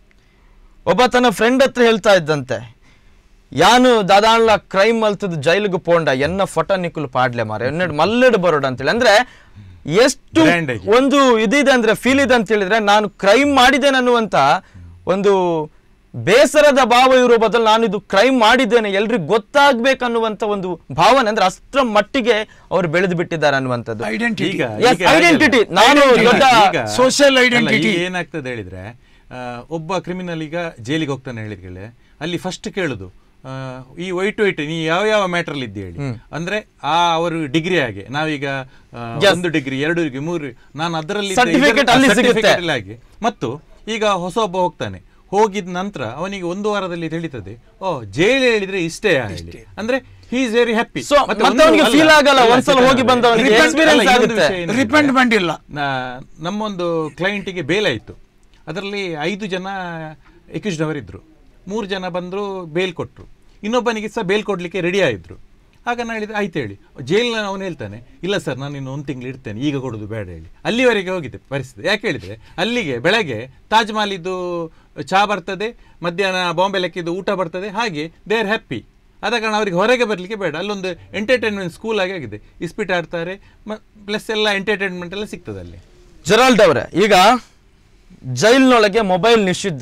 ಒಬ್ಬ ತನ್ನ ಫ್ರೆಂಡ್ ಹತ್ರ ಹೇಳ್ತಾ ಇದ್ದಂತೆ ಯಾನು ದಾದಾಣ್ಲ ಕ್ರೈಮ್ ಮಲ್ತದ ಜೈಲಿಗೆ ಪೋಂಡ ಎನ್ನ ಫೋಟ ನಿಕ್ಕಲು ಪಾಡ್ಲೆ ಮಾರ ಎನ್ನಡ್ ಮಲ್ಲಡ್ ಬರೋಡ ಅಂತೇಳಿ ಅಂದ್ರೆ ಎಷ್ಟು Brand ಆಗಿ. ಒಂದು ಇದಿದೆ ಅಂದ್ರೆ ಫೀಲ್ ಇದೆ ಅಂತ ಹೇಳಿದ್ರೆ ನಾನು ಕ್ರೈಮ್ ಮಾಡಿದ್ದೇನೆ ಅನ್ನುವಂತ ಒಂದು ಬೇಸರದ ಭಾವ ಇರೋ ಬದಲು ನಾನು ಇದು ಕ್ರೈಮ್ ಮಾಡಿದ್ದೇನೆ ಎಲ್ರಿಗೂ ಗೊತ್ತಾಗ್ಬೇಕನ್ನುವಂತ ಒಂದು ಭಾವನೆ ಅಂದ್ರೆ ಅಷ್ಟರ ಮಟ್ಟಿಗೆ ಅವರು ಬೆಳೆದು ಬಿಟ್ಟಿದ್ದಾರೆ ಅನ್ನುವಂಥದ್ದು ಐಡೆಂಟಿಟಿ ಈಗ Yes, ಈಗ identity. ಹಾಗೆಲ್ಲ. ನಾನು ಈಗ- ದೊಡ್ಡ ಈಗ- social ಅಲ್ಲ, identity. ಈಗ ಏನಾಗ್ತದೆ ಹೇಳಿದ್ರೆ ಆ, ಒಬ್ಬ ಕ್ರಿಮಿನಲ್ ಈಗ ಜೈಲಿಗೆ ಹೋಗ್ತಾನೆ ಹೇಳಿದ್ಮೇಲೆ ಅಲ್ಲಿ ಫಸ್ಟ್ ಕೇಳುದು ಆ, ಈ ವೈಟ್ ವೈಟ್ ನೀ ಯಾವ ಯಾವ ಮ್ಯಾಟರ್ ಇದ್ದೆ ಹೇಳಿ ಅಂದ್ರೆ ಆ ಅವರು ಡಿಗ್ರಿ ಹಾಗೆ ನಾವೀಗ ಆ, Yes. ಒಂದು ಡಿಗ್ರಿ ಎರಡು ಡಿಗ್ರಿ ಮೂರು ನಾನು ಅದರಲ್ಲಿ Certificate ಅಲ್ಲಿ ಸಿಗುತ್ತೆ. ಹಾಗೆ ಮತ್ತು ಈಗ ಹೊಸ ಒಬ್ಬ ಹೋಗ್ತಾನೆ ಹೋಗಿದ ನಂತರ ಅವನಿಗೆ ಒಂದು ವಾರದಲ್ಲಿ ತಿಳಿತದೆ ಓ ಜೈಲು ಹೇಳಿದ್ರೆ ಇಷ್ಟೇ ಹೇಳಿ ಅಂದ್ರೆ he is very happy So, ಮತ್ತೆ ಅವನಿಗೆ feel ಆಗಲ್ಲ, ಒಂದ್ಸಲ ಹೋಗಿ ಬಂದವನಿಗೆ experience ಆಗುತ್ತೆ. ರಿಪೆಂಡ್ಮೆಂಟ್ ಇಲ್ಲ ನಾ- ನಮ್ಮೊಂದು ಕ್ಲೈಂಟಿಗೆ ಬೇಲ್ ಆಯಿತು ಅದರಲ್ಲಿ ಐದು ಜನ ಎಕ್ಯೂಸ್ಡ್ ಅವರಿದ್ದರು ಮೂರು ಜನ ಬಂದರು ಬೇಲ್ ಕೊಟ್ಟರು ಇನ್ನೊಬ್ಬನಿಗೆ ಸಹ ಬೇಲ್ ಕೊಡಲಿಕ್ಕೆ ರೆಡಿ ಆಯಿದ್ರು ಆಗ ನಾನು ಹೇಳಿದೆ ಆಯ್ತು ಹೇಳಿ ಜೈಲಿನ ಅವನು ಹೇಳ್ತಾನೆ ಇಲ್ಲ ಸರ್ ನಾನು ಇನ್ನು ಒಂದು ತಿಂಗಳು ಇರ್ತೇನೆ ಈಗ ಕೊಡೋದು ಬೇಡ ಹೇಳಿ ಅಲ್ಲಿವರೆಗೆ ಹೋಗಿದೆ ಪರಿಸ್ಥಿತಿ ಯಾಕೆ ಹೇಳಿದರೆ ಅಲ್ಲಿಗೆ ಬೆಳಗ್ಗೆ ತಾಜ್ ಮಹಲಿದ್ದು ಚಹಾ ಬರ್ತದೆ ಮಧ್ಯಾಹ್ನ ಬಾಂಬೆ ಲೆಕ್ಕಿದ್ದು ಊಟ ಬರ್ತದೆ ಹಾಗೆ ದೇ ಆರ್ ಹ್ಯಾಪಿ ಆದ ಕಾರಣ ಅವರಿಗೆ ಹೊರಗೆ ಬರಲಿಕ್ಕೆ ಬೇಡ ಅಲ್ಲೊಂದು ಎಂಟರ್ಟೈನ್ಮೆಂಟ್ ಸ್ಕೂಲ್ ಆಗಿ ಆಗಿದೆ ಇಸ್ಪೀಟ್ ಆಡ್ತಾರೆ ಪ್ಲಸ್ ಎಲ್ಲ ಎಂಟರ್ಟೈನ್ಮೆಂಟ್ ಎಲ್ಲ ಸಿಗ್ತದೆ ಅಲ್ಲಿ ಜೆರಾಲ್ಡ್ ಅವರೇ ಈಗ ಜೈಲಿನೊಳಗೆ ಮೊಬೈಲ್ ನಿಷಿದ್ಧ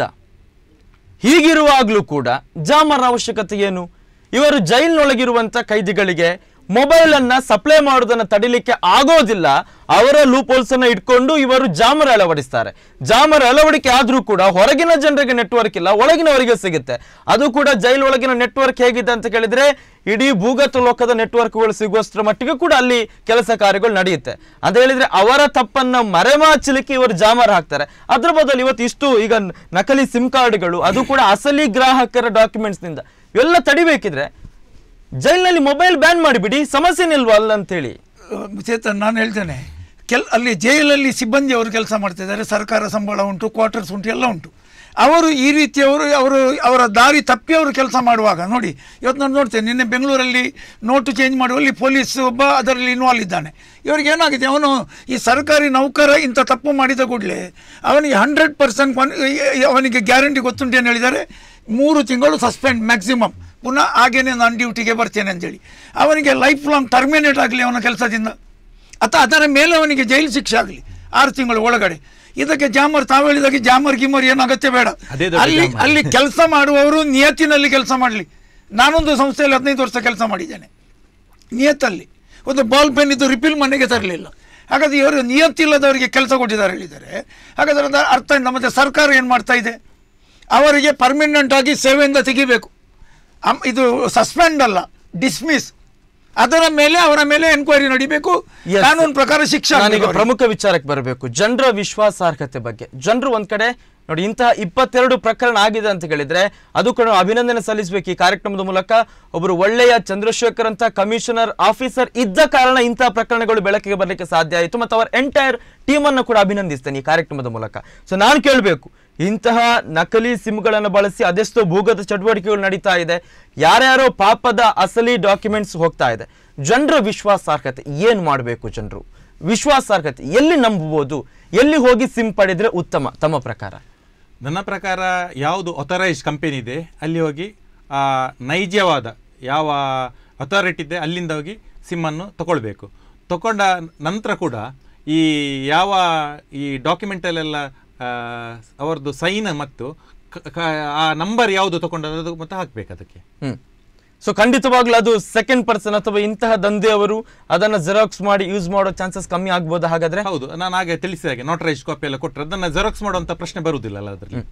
ಹೀಗಿರುವಾಗಲೂ ಕೂಡ ಜಾಮರ್ ಅವಶ್ಯಕತೆ ಏನು ಇವರು ಜೈಲಿನೊಳಗಿರುವಂತ ಕೈದಿಗಳಿಗೆ ಮೊಬೈಲ್ ಅನ್ನ ಸಪ್ಲೈ ಮಾಡೋದನ್ನ ತಡಿಲಿಕ್ಕೆ ಆಗೋದಿಲ್ಲ ಅವರ ಲೂಪ್ ಹೋಲ್ಸ್ ಅನ್ನ ಇಟ್ಕೊಂಡು ಇವರು ಜಾಮರ್ ಅಳವಡಿಸ್ತಾರೆ ಜಾಮರ್ ಅಳವಡಿಕೆ ಆದ್ರೂ ಕೂಡ ಹೊರಗಿನ ಜನರಿಗೆ ನೆಟ್ವರ್ಕ್ ಇಲ್ಲ ಒಳಗಿನವರಿಗೆ ಸಿಗುತ್ತೆ ಅದು ಕೂಡ ಜೈಲೊಳಗಿನ ನೆಟ್ವರ್ಕ್ ಹೇಗಿದೆ ಅಂತ ಕೇಳಿದ್ರೆ ಇಡೀ ಭೂಗತ ಲೋಕದ ನೆಟ್ವರ್ಕ್ಗಳು ಸಿಗುವಷ್ಟರ ಮಟ್ಟಿಗೆ ಕೂಡ ಅಲ್ಲಿ ಕೆಲಸ ಕಾರ್ಯಗಳು ನಡೆಯುತ್ತೆ ಅಂತ ಹೇಳಿದ್ರೆ ಅವರ ತಪ್ಪನ್ನ ಮರೆಮಾಚಲಿಕ್ಕೆ ಇವರು ಜಾಮರ್ ಹಾಕ್ತಾರೆ ಅದ್ರ ಬದಲು ಇವತ್ತು ಇಷ್ಟು ಈಗ ನಕಲಿ ಸಿಮ್ ಕಾರ್ಡ್ಗಳು ಅದು ಕೂಡ ಅಸಲಿ ಗ್ರಾಹಕರ ಡಾಕ್ಯುಮೆಂಟ್ಸ್ ನಿಂದ ಇವೆಲ್ಲ ತಡಿಬೇಕಿದ್ರೆ ಜೈಲಿನಲ್ಲಿ ಮೊಬೈಲ್ ಬ್ಯಾನ್ ಮಾಡಿಬಿಡಿ ಸಮಸ್ಯೆ ನಿಲ್ವಾ ಅಲ್ಲ ಅಂತೇಳಿ ಚೇತನ್ ನಾನು ಹೇಳ್ತೇನೆ ಕೆಲ್ ಅಲ್ಲಿ ಜೈಲಲ್ಲಿ ಸಿಬ್ಬಂದಿ ಅವರು ಕೆಲಸ ಮಾಡ್ತಿದ್ದಾರೆ ಸರ್ಕಾರ ಸಂಬಳ ಉಂಟು ಕ್ವಾರ್ಟರ್ಸ್ ಉಂಟು ಎಲ್ಲ ಉಂಟು ಅವರು ಈ ರೀತಿಯವರು ಅವರು ಅವರ ದಾರಿ ತಪ್ಪಿ ಅವರು ಕೆಲಸ ಮಾಡುವಾಗ ನೋಡಿ ಇವತ್ತು ನಾನು ನೋಡ್ತೇನೆ ನಿನ್ನೆ ಬೆಂಗಳೂರಲ್ಲಿ ನೋಟು ಚೇಂಜ್ ಮಾಡುವಲ್ಲಿ ಪೊಲೀಸ್ ಒಬ್ಬ ಅದರಲ್ಲಿ ಇನ್ವಾಲ್ವ್ ಇದ್ದಾನೆ ಇವರಿಗೆ ಏನಾಗಿದೆ ಅವನು ಈ ಸರ್ಕಾರಿ ನೌಕರ ಇಂಥ ತಪ್ಪು ಮಾಡಿದ ಕೂಡಲೇ ಅವನಿಗೆ ಹಂಡ್ರೆಡ್ ಪರ್ಸೆಂಟ್ ಅವನಿಗೆ ಗ್ಯಾರಂಟಿ ಗೊತ್ತುಂಟು ಏನು ಹೇಳಿದ್ದಾರೆ ಮೂರು ತಿಂಗಳು ಸಸ್ಪೆಂಡ್ ಮ್ಯಾಕ್ಸಿಮಮ್ ಪುನಃ ಹಾಗೇನೆ ನಾನು ಡ್ಯೂಟಿಗೆ ಬರ್ತೇನೆ ಅಂತೇಳಿ ಅವನಿಗೆ ಲೈಫ್ ಲಾಂಗ್ ಟರ್ಮಿನೇಟ್ ಆಗಲಿ ಅವನ ಕೆಲಸದಿಂದ ಅಥವಾ ಅದರ ಮೇಲೆ ಅವನಿಗೆ ಜೈಲು ಶಿಕ್ಷೆ ಆಗಲಿ ಆರು ತಿಂಗಳ ಒಳಗಡೆ ಇದಕ್ಕೆ ಜಾಮರ್ ತಾವು ಹೇಳಿದಾಗೆ ಜಾಮರ್ ಗಿಮರ್ ಏನು ಅಗತ್ಯ ಬೇಡ ಅದೇ ದೊಡ್ಡ ಅಲ್ಲಿ ಜಾಮರ್. ಅಲ್ಲಿ ಕೆಲಸ ಮಾಡುವವರು ನಿಯತ್ತಿನಲ್ಲಿ ಕೆಲಸ ಮಾಡಲಿ ನಾನೊಂದು ಸಂಸ್ಥೆಯಲ್ಲಿ ಹದಿನೈದು ವರ್ಷ ಕೆಲಸ ಮಾಡಿದ್ದೇನೆ ನಿಯತ್ತಲ್ಲಿ ಒಂದು ಬಾಲ್ ಪೆನ್ ಇದು ರಿಫಿಲ್ ಮನೆಗೆ ತರಲಿಲ್ಲ ಹಾಗಾದ್ರೆ ಇವರು ನಿಯತ್ತಿಲ್ಲದವರಿಗೆ ಕೆಲಸ ಕೊಟ್ಟಿದ್ದಾರೆ ಹೇಳಿದ್ದಾರೆ ಹಾಗಾದ್ರೆ ಅದರ ಅರ್ಥ ಏನು? ಮತ್ತೆ ಸರ್ಕಾರ ಏನು ಮಾಡ್ತಾ ಇದೆ ಅವರಿಗೆ ಪರ್ಮನೆಂಟ್ ಆಗಿ ಸೇವೆಯಿಂದ ತೆಗಿಬೇಕು ಅಮ್- ಇದು ಸಸ್ಪೆಂಡ್ ಅಲ್ಲ ಡಿಸ್ಮಿಸ್ ಅದರ ಮೇಲೆ ಅವರ ಮೇಲೆ ಎನ್ಕ್ವೈರಿ ನಡಿಬೇಕು Yes. ಕಾನೂನು ಪ್ರಕಾರ ಶಿಕ್ಷೆ ನಾನೀಗ ಆಗ್ಬೇಕು ಅವರಿಗೆ. ಪ್ರಮುಖ ವಿಚಾರಕ್ಕೆ ಬರಬೇಕು ಜನರ ವಿಶ್ವಾಸಾರ್ಹತೆ ಬಗ್ಗೆ ಜನರು ಒಂದ್ ಕಡೆ ನೋಡಿ ಇಂತಹ ಇಪ್ಪತ್ತೆರಡು ಪ್ರಕರಣ ಆಗಿದೆ ಅಂತ ಹೇಳಿದ್ರೆ ಅದು ಕೂಡ ಅಭಿನಂದನೆ ಸಲ್ಲಿಸಬೇಕು ಈ ಕಾರ್ಯಕ್ರಮದ ಮೂಲಕ ಒಬ್ಬರು ಒಳ್ಳೆಯ ಚಂದ್ರಶೇಖರ್ ಅಂತ ಕಮಿಷನರ್ ಆಫೀಸರ್ ಇದ್ದ ಕಾರಣ ಇಂತಹ ಪ್ರಕರಣಗಳು ಬೆಳಕಿಗೆ ಬರಲಿಕ್ಕೆ ಸಾಧ್ಯ ಆಯಿತು ಮತ್ತು ಅವರ ಎಂಟೈರ್ ಟೀಮ್ ಅನ್ನು ಕೂಡ ಅಭಿನಂದಿಸ್ತೇನೆ ಈ ಕಾರ್ಯಕ್ರಮದ ಮೂಲಕ ಸೊ ನಾನು ಕೇಳಬೇಕು ಇಂತಹ ನಕಲಿ ಸಿಮ್ಗಳನ್ನು ಬಳಸಿ ಅದೆಷ್ಟೋ ಭೂಗತ ಚಟುವಟಿಕೆಗಳು ನಡೀತಾ ಇದೆ ಯಾರ್ಯಾರೋ ಪಾಪದ ಅಸಲಿ ಡಾಕ್ಯುಮೆಂಟ್ಸ್ ಹೋಗ್ತಾ ಇದೆ ಜನರ ವಿಶ್ವಾಸಾರ್ಹತೆ ಏನು ಮಾಡಬೇಕು ಜನರು ವಿಶ್ವಾಸಾರ್ಹತೆ ಎಲ್ಲಿ ನಂಬಬಹುದು ಎಲ್ಲಿ ಹೋಗಿ ಸಿಮ್ ಪಡೆದ್ರೆ ಉತ್ತಮ ತಮ್ಮ ಪ್ರಕಾರ ನನ್ನ ಪ್ರಕಾರ ಯಾವುದು ಅಥರೈಸ್ ಕಂಪೆನಿ ಇದೆ ಅಲ್ಲಿ ಹೋಗಿ ಆ, ನೈಜವಾದ ಯಾವ ಅಥಾರಿಟಿ ಇದೆ ಅಲ್ಲಿಂದ ಹೋಗಿ ಸಿಮ್ಮನ್ನು ತಗೊಳ್ಬೇಕು ತಗೊಂಡ ನಂತರ ಕೂಡ ಈ ಯಾವ ಈ ಡಾಕ್ಯುಮೆಂಟಲ್ಲೆಲ್ಲ ಅವರದ್ದು ಸೈನ್ ಮತ್ತು ಕ- ಕ- ಆ ನಂಬರ್ ಯಾವುದು ತಗೊಂಡದ್ದು ಮತ್ತೆ ಹಾಕ್ಬೇಕು ಅದಕ್ಕೆ ಹ್ಮ್ ಸೊ ಖಂಡಿತವಾಗ್ಲೂ ಅದು ಸೆಕೆಂಡ್ ಪರ್ಸನ್ ಅಥವಾ ಇಂತಹ ದಂಧೆಯವರು ಅದನ್ನ ಜೆರಾಕ್ಸ್ ಮಾಡಿ ಯೂಸ್ ಮಾಡೋ ಚಾನ್ಸಸ್ ಕಮ್ಮಿ ಆಗ್ಬೋದಾ ಹಾಗಾದ್ರೆ ಹೌದು ನಾನು ಹಾಗೆ ತಿಳಿಸಿದ ಹಾಗೆ ನೋಟರೈಸ್ ಕಾಪಿ ಎಲ್ಲ ಕೊಟ್ಟರೆ ಅದನ್ನು ಜೆರಾಕ್ಸ್ ಮಾಡುವಂಥ ಪ್ರಶ್ನೆ ಬರುವುದಿಲ್ಲ ಅದರಲ್ಲಿ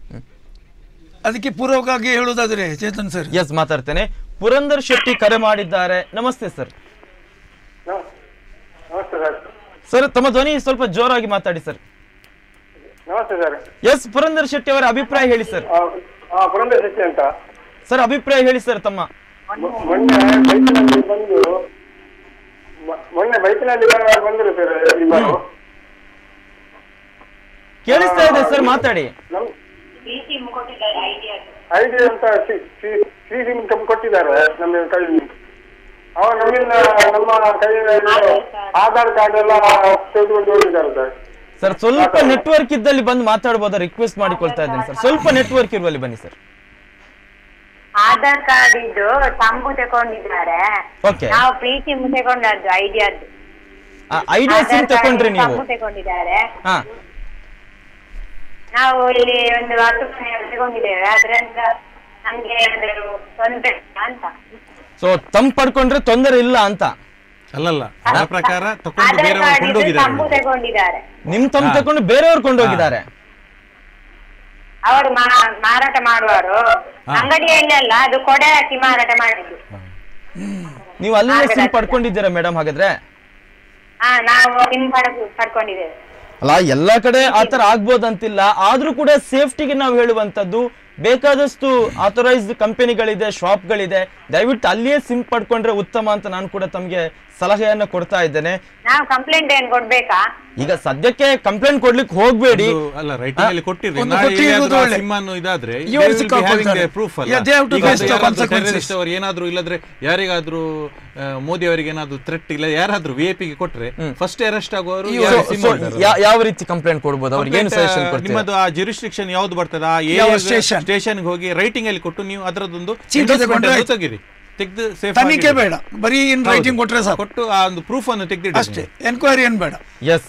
ಅದಕ್ಕೆ ಪೂರ್ವಕವಾಗಿ ಹೇಳುವುದಾದ್ರೆ ಚೇತನ್ ಸರ್ ಎಸ್ ಮಾತಾಡ್ತೇನೆ ಪುರಂದರ್ ಶೆಟ್ಟಿ ಕರೆ ಮಾಡಿದ್ದಾರೆ ನಮಸ್ತೆ ಸರ್ ನಮಸ್ತೆ ಸರ್ ಸರ್ ತಮ್ಮ ಧ್ವನಿ ಸ್ವಲ್ಪ ಜೋರಾಗಿ ಮಾತಾಡಿ ಸರ್ ನಮಸ್ತೆ ಸರ್ ಎಸ್ ಪುರಂದರ್ ಶೆಟ್ಟಿ ಅವರ ಅಭಿಪ್ರಾಯ ಹೇಳಿ ಸರ್ ಹಾ ಪುರಂದರ್ ಶೆಟ್ಟಿ ಅಂತ ಸರ್ ಅಭಿಪ್ರಾಯ ಹೇಳಿ ಸರ್ ತಮ್ಮ ಮೊ- ಮೊನ್ನೆ ಬೈಕಿನಲ್ಲಿ ಬಂದು ಮೊ- ಮೊನ್ನೆ ಬೈಕಿನಲ್ಲಿ ಬಂದರು ಸರ್ ಇಬ್ಬರು ಕೇಳಿಸ್ತಾ ಇದೆ ಸರ್ ಮಾತಾಡಿ ನಮ್ ಐಡಿ ಅಂತ ಸಿ ಸಿಮ್ ಕೊಟ್ಟಿದ್ದಾರೆ ನಮ್ಮ ಕೈಯಲ್ಲಿ ಅವ ನಮ್ಮಿಂದ ನಮ್ಮ ಕೈಯಲ್ಲಿ ಆಧಾರ್ ಕಾರ್ಡ್ ಎಲ್ಲ ತೆಗೆದುಕೊಂಡು ಹೋಗಿದ್ದಾರೆ ಸರ್ ಸರ್ ಸ್ವಲ್ಪ ನೆಟ್ವರ್ಕ್ ಇದ್ದಲ್ಲಿ ಬಂದು ಮಾತಾಡ್ಬೋದಾ ರಿಕ್ವೆಸ್ಟ್ ಮಾಡಿಕೊಳ್ತಾ ಇದ್ದೇನೆ ಸರ್ ಸ್ವಲ್ಪ ನೆಟ್ವರ್ಕ್ ಇರುವಲ್ಲಿ ಬನ್ನಿ ಸರ್ ಆಧಾರ್ ಕಾರ್ಡ್ ಇದ್ದು ತಂಬು ತಗೊಂಡಿದ್ದಾರೆ Okay. ನಾವು ಪ್ರೀತಿ ತಗೊಂಡದ್ದು ಐಡಿಯಾದ್ದು ಐಡಿಯಾ ಸಿಮ್ ತಕೊಂಡ್ರಿ ನೀವು ತಂಬು ತಗೊಂಡಿದ್ದಾರೆ ಹಾ ನಾವು ಇಲ್ಲಿ ಒಂದು ಹತ್ತು ಮನೆ ತಗೊಂಡಿದ್ದೇವೆ ಅದರಿಂದ ನಮ್ಗೆ ಏನಾದ್ರು ತೊಂದ್ರೆ ಇಲ್ಲ ಅಂತ ಸೊ ತಮ್ ಪಡ್ಕೊಂಡ್ರೆ ತೊಂದರೆ ಇಲ್ಲ ಅಂತ ಅಲ್ಲಲ್ಲ ನನ್ನ ಪ್ರಕಾರ ತಕೊಂಡು ಆಧಾರ್ ಬೇರೆಯವರು ಕಾರ್ಡ್ ಇದ್ದು ಕೊಂಡೋಗಿದ್ದಾರೆ ತಂಬು ತಗೊಂಡಿದ್ದಾರೆ ನಿಮ್ ತಮ್ ಹಾ. ತಕೊಂಡು ಬೇರೆಯವ್ರು ಕೊಂಡೋಗಿದ್ದಾರೆ ಅವರು ಮಾ- ಮಾರಾಟ ಮಾಡುವರು ಅಂಗಡಿಯಲ್ಲೆಲ್ಲ ಅದು ಕೊಡೆ ಹಾಕಿ ಮಾರಾಟ ಮಾಡಿದ್ದು ನೀವು ಅಲ್ಲಿಂದ ಸಿಮ್ ಪಡ್ಕೊಂಡಿದ್ದೀರಾ ಮೇಡಮ್ ಹಾಗಾದ್ರೆ ಹಾ ನಾವು ಸಿಮ್ ಪಡ್- ಪಡ್ಕೊಂಡಿದ್ದೇವೆ ಅಲ್ಲ ಎಲ್ಲಾ ಕಡೆ ಆತರ ಆಗ್ಬೋದಂತಿಲ್ಲ ಆದ್ರೂ ಕೂಡ ಸೇಫ್ಟಿಗೆ ನಾವು ಹೇಳುವಂತದ್ದು ಬೇಕಾದಷ್ಟು ಆಥರೈಸ್ಡ್ ಕಂಪನಿಗಳಿದೆ ಶಾಪ್ಗಳಿದೆ ದಯವಿಟ್ಟು ಅಲ್ಲಿಯೇ ಸಿಮ್ ಪಡ್ಕೊಂಡ್ರೆ ಉತ್ತಮ ಅಂತ ನಾನು ಕೂಡ ತಮಗೆ ಸಲಹೆಯನ್ನ ಕೊಡ್ತಾ ಇದ್ದೇನೆ ನಾವು ಕಂಪ್ಲೇಂಟ್ ಏನ್ ಕೊಡ್ಬೇಕಾ ಈಗ ಸದ್ಯಕ್ಕೆ ಕಂಪ್ಲೇಂಟ್ ಕೊಡ್ಲಿಕ್ಕೆ ಹೋಗ್ಬೇಡಿ ಒಂದು ಅಲ್ಲ ರೈಟಿಂಗ್ ಅಲ್ಲಿ ಕೊಟ್ಟಿರ್ರಿ ಒಂದು ನಾಳೆ ಕೊಟ್ಟಿರುವುದು ಎಲ್ಲಿಯಾದ್ರೂ ಆ ಒಳ್ಳೆ. ಸಿಮ್ ಅನ್ನು ಇದಾದ್ರೆ ಇವರು ಸಿಕ್ಕಾಕೊಳ್ತಾರೆ. ಪ್ರೂಫ್ ಅಲ್ಲ Yeah, they have to ಈಗ face the ಯಾರಾದ್ರೂ consequences. terrorist ಅವರು ಏನಾದ್ರೂ ಇಲ್ಲದ್ರೆ ಯಾರಿಗಾದ್ರೂ ಆ, ಮೋದಿ ಅವರಿಗೆ ಏನಾದ್ರೂ ಥ್ರೆಟ್ ಇಲ್ಲ ಯಾರಾದ್ರೂ ವಿ ಗೆ ಕೊಟ್ರೆ ಫಸ್ಟ್ ಅರೆಸ್ಟ್ ಆಗುವವರು So- ಯಾರು SIM so holder. ಯಾ- ಯಾವ ರೀತಿ ಕಂಪ್ಲೇಂಟ್ ಕೊಡ್ಬೋದು ಅವ್ರಿಗೆ ಏನು Complaint, ಸಜೆಷನ್ ಆ, ಕೊಡ್ತೀರಾ ನಿಮ್ಮದು ಆ ಜುರಿಸ್ಟ್ರಿಕ್ಷನ್ ಯಾವ್ದು ಬರ್ತದ ಆ ಯಾವ ಏರಿಯಾ station? ಸ್ಟೇಷನ್ ಹೋಗಿ ರೈಟಿಂಗ್ ಅಲ್ಲಿ ಕೊಟ್ಟು ನೀವು ಅದರದೊಂದು ಚೀಟಿ endorsement ತಗೊಂಡ್ರೆ ಅನ್ನು ಆಯ್ತು. ತೆಗೀರಿ ತೆಗೆದು ಸೇಫ್ ತನಿಖೆ ಬೇಡ ಬರೀ ಇನ್ ರೈಟಿಂಗ್ ಕೊಟ್ರೆ ಸಾಕು ಕೊಟ್ಟು ಆ ಒಂದು ಪ್ರೂಫ್ ಅನ್ನು ತೆಗೆದಿಡಿ ಅಷ್ಟೇ ಎನ್ಕ್ವೈರಿ ಏನು ಬೇಡ ಎಸ್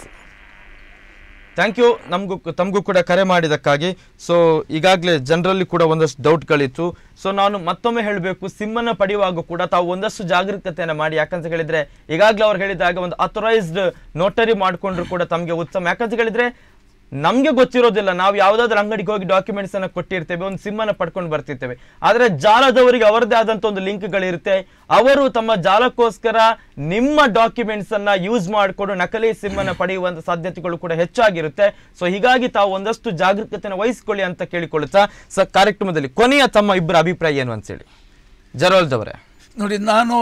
ಥ್ಯಾಂಕ್ ಯು ನಮಗೂ ತಮಗೂ ಕೂಡ ಕರೆ ಮಾಡಿದ್ದಕ್ಕಾಗಿ ಸೊ ಈಗಾಗಲೇ ಜನರಲ್ಲಿ ಕೂಡ ಒಂದಷ್ಟು ಡೌಟ್ಗಳಿತ್ತು ಸೊ ನಾನು ಮತ್ತೊಮ್ಮೆ ಹೇಳಬೇಕು ಸಿಮ್ಮನ್ನು ಪಡೆಯುವಾಗ ಕೂಡ ತಾವು ಒಂದಷ್ಟು ಜಾಗರೂಕತೆಯನ್ನು ಮಾಡಿ ಯಾಕಂತ ಹೇಳಿದ್ರೆ ಈಗಾಗಲೇ ಅವ್ರು ಹೇಳಿದಾಗ ಒಂದು ಅಥರೈಸ್ಡ್ ನೋಟರಿ ಮಾಡಿಕೊಂಡ್ರು ಕೂಡ ತಮಗೆ ಉತ್ತಮ ಯಾಕಂತ ಹೇಳಿದ್ರೆ ನಮಗೆ ಗೊತ್ತಿರೋದಿಲ್ಲ ನಾವು ಯಾವುದಾದ್ರೂ ಅಂಗಡಿಗೆ ಹೋಗಿ ಡಾಕ್ಯುಮೆಂಟ್ಸ್ ಅನ್ನ ಕೊಟ್ಟಿರ್ತೇವೆ ಒಂದು ಸಿಮ್ಮನ್ನು ಪಡ್ಕೊಂಡು ಬರ್ತಿರ್ತೇವೆ ಆದರೆ ಜಾಲದವರಿಗೆ ಅವರದೇ ಆದಂತ ಒಂದು ಲಿಂಕ್ಗಳಿರುತ್ತೆ ಅವರು ತಮ್ಮ ಜಾಲಕ್ಕೋಸ್ಕರ ನಿಮ್ಮ ಡಾಕ್ಯುಮೆಂಟ್ಸ್ ಅನ್ನ ಯೂಸ್ ಮಾಡಿಕೊಂಡು ನಕಲಿ ಸಿಮ್ ಅನ್ನ ಪಡೆಯುವಂತ ಸಾಧ್ಯತೆಗಳು ಕೂಡ ಹೆಚ್ಚಾಗಿರುತ್ತೆ ಸೊ ಹೀಗಾಗಿ ತಾವು ಒಂದಷ್ಟು ಜಾಗರೂಕತೆಯನ್ನು ವಹಿಸಿಕೊಳ್ಳಿ ಅಂತ ಕೇಳಿಕೊಳ್ಳುತ್ತಾ ಸ ಕಾರ್ಯಕ್ರಮದಲ್ಲಿ ಕೊನೆಯ ತಮ್ಮ ಇಬ್ಬರ ಅಭಿಪ್ರಾಯ ಏನು ಅಂತೇಳಿ ಜರೋಲ್ದವರೇ ನೋಡಿ ನಾನು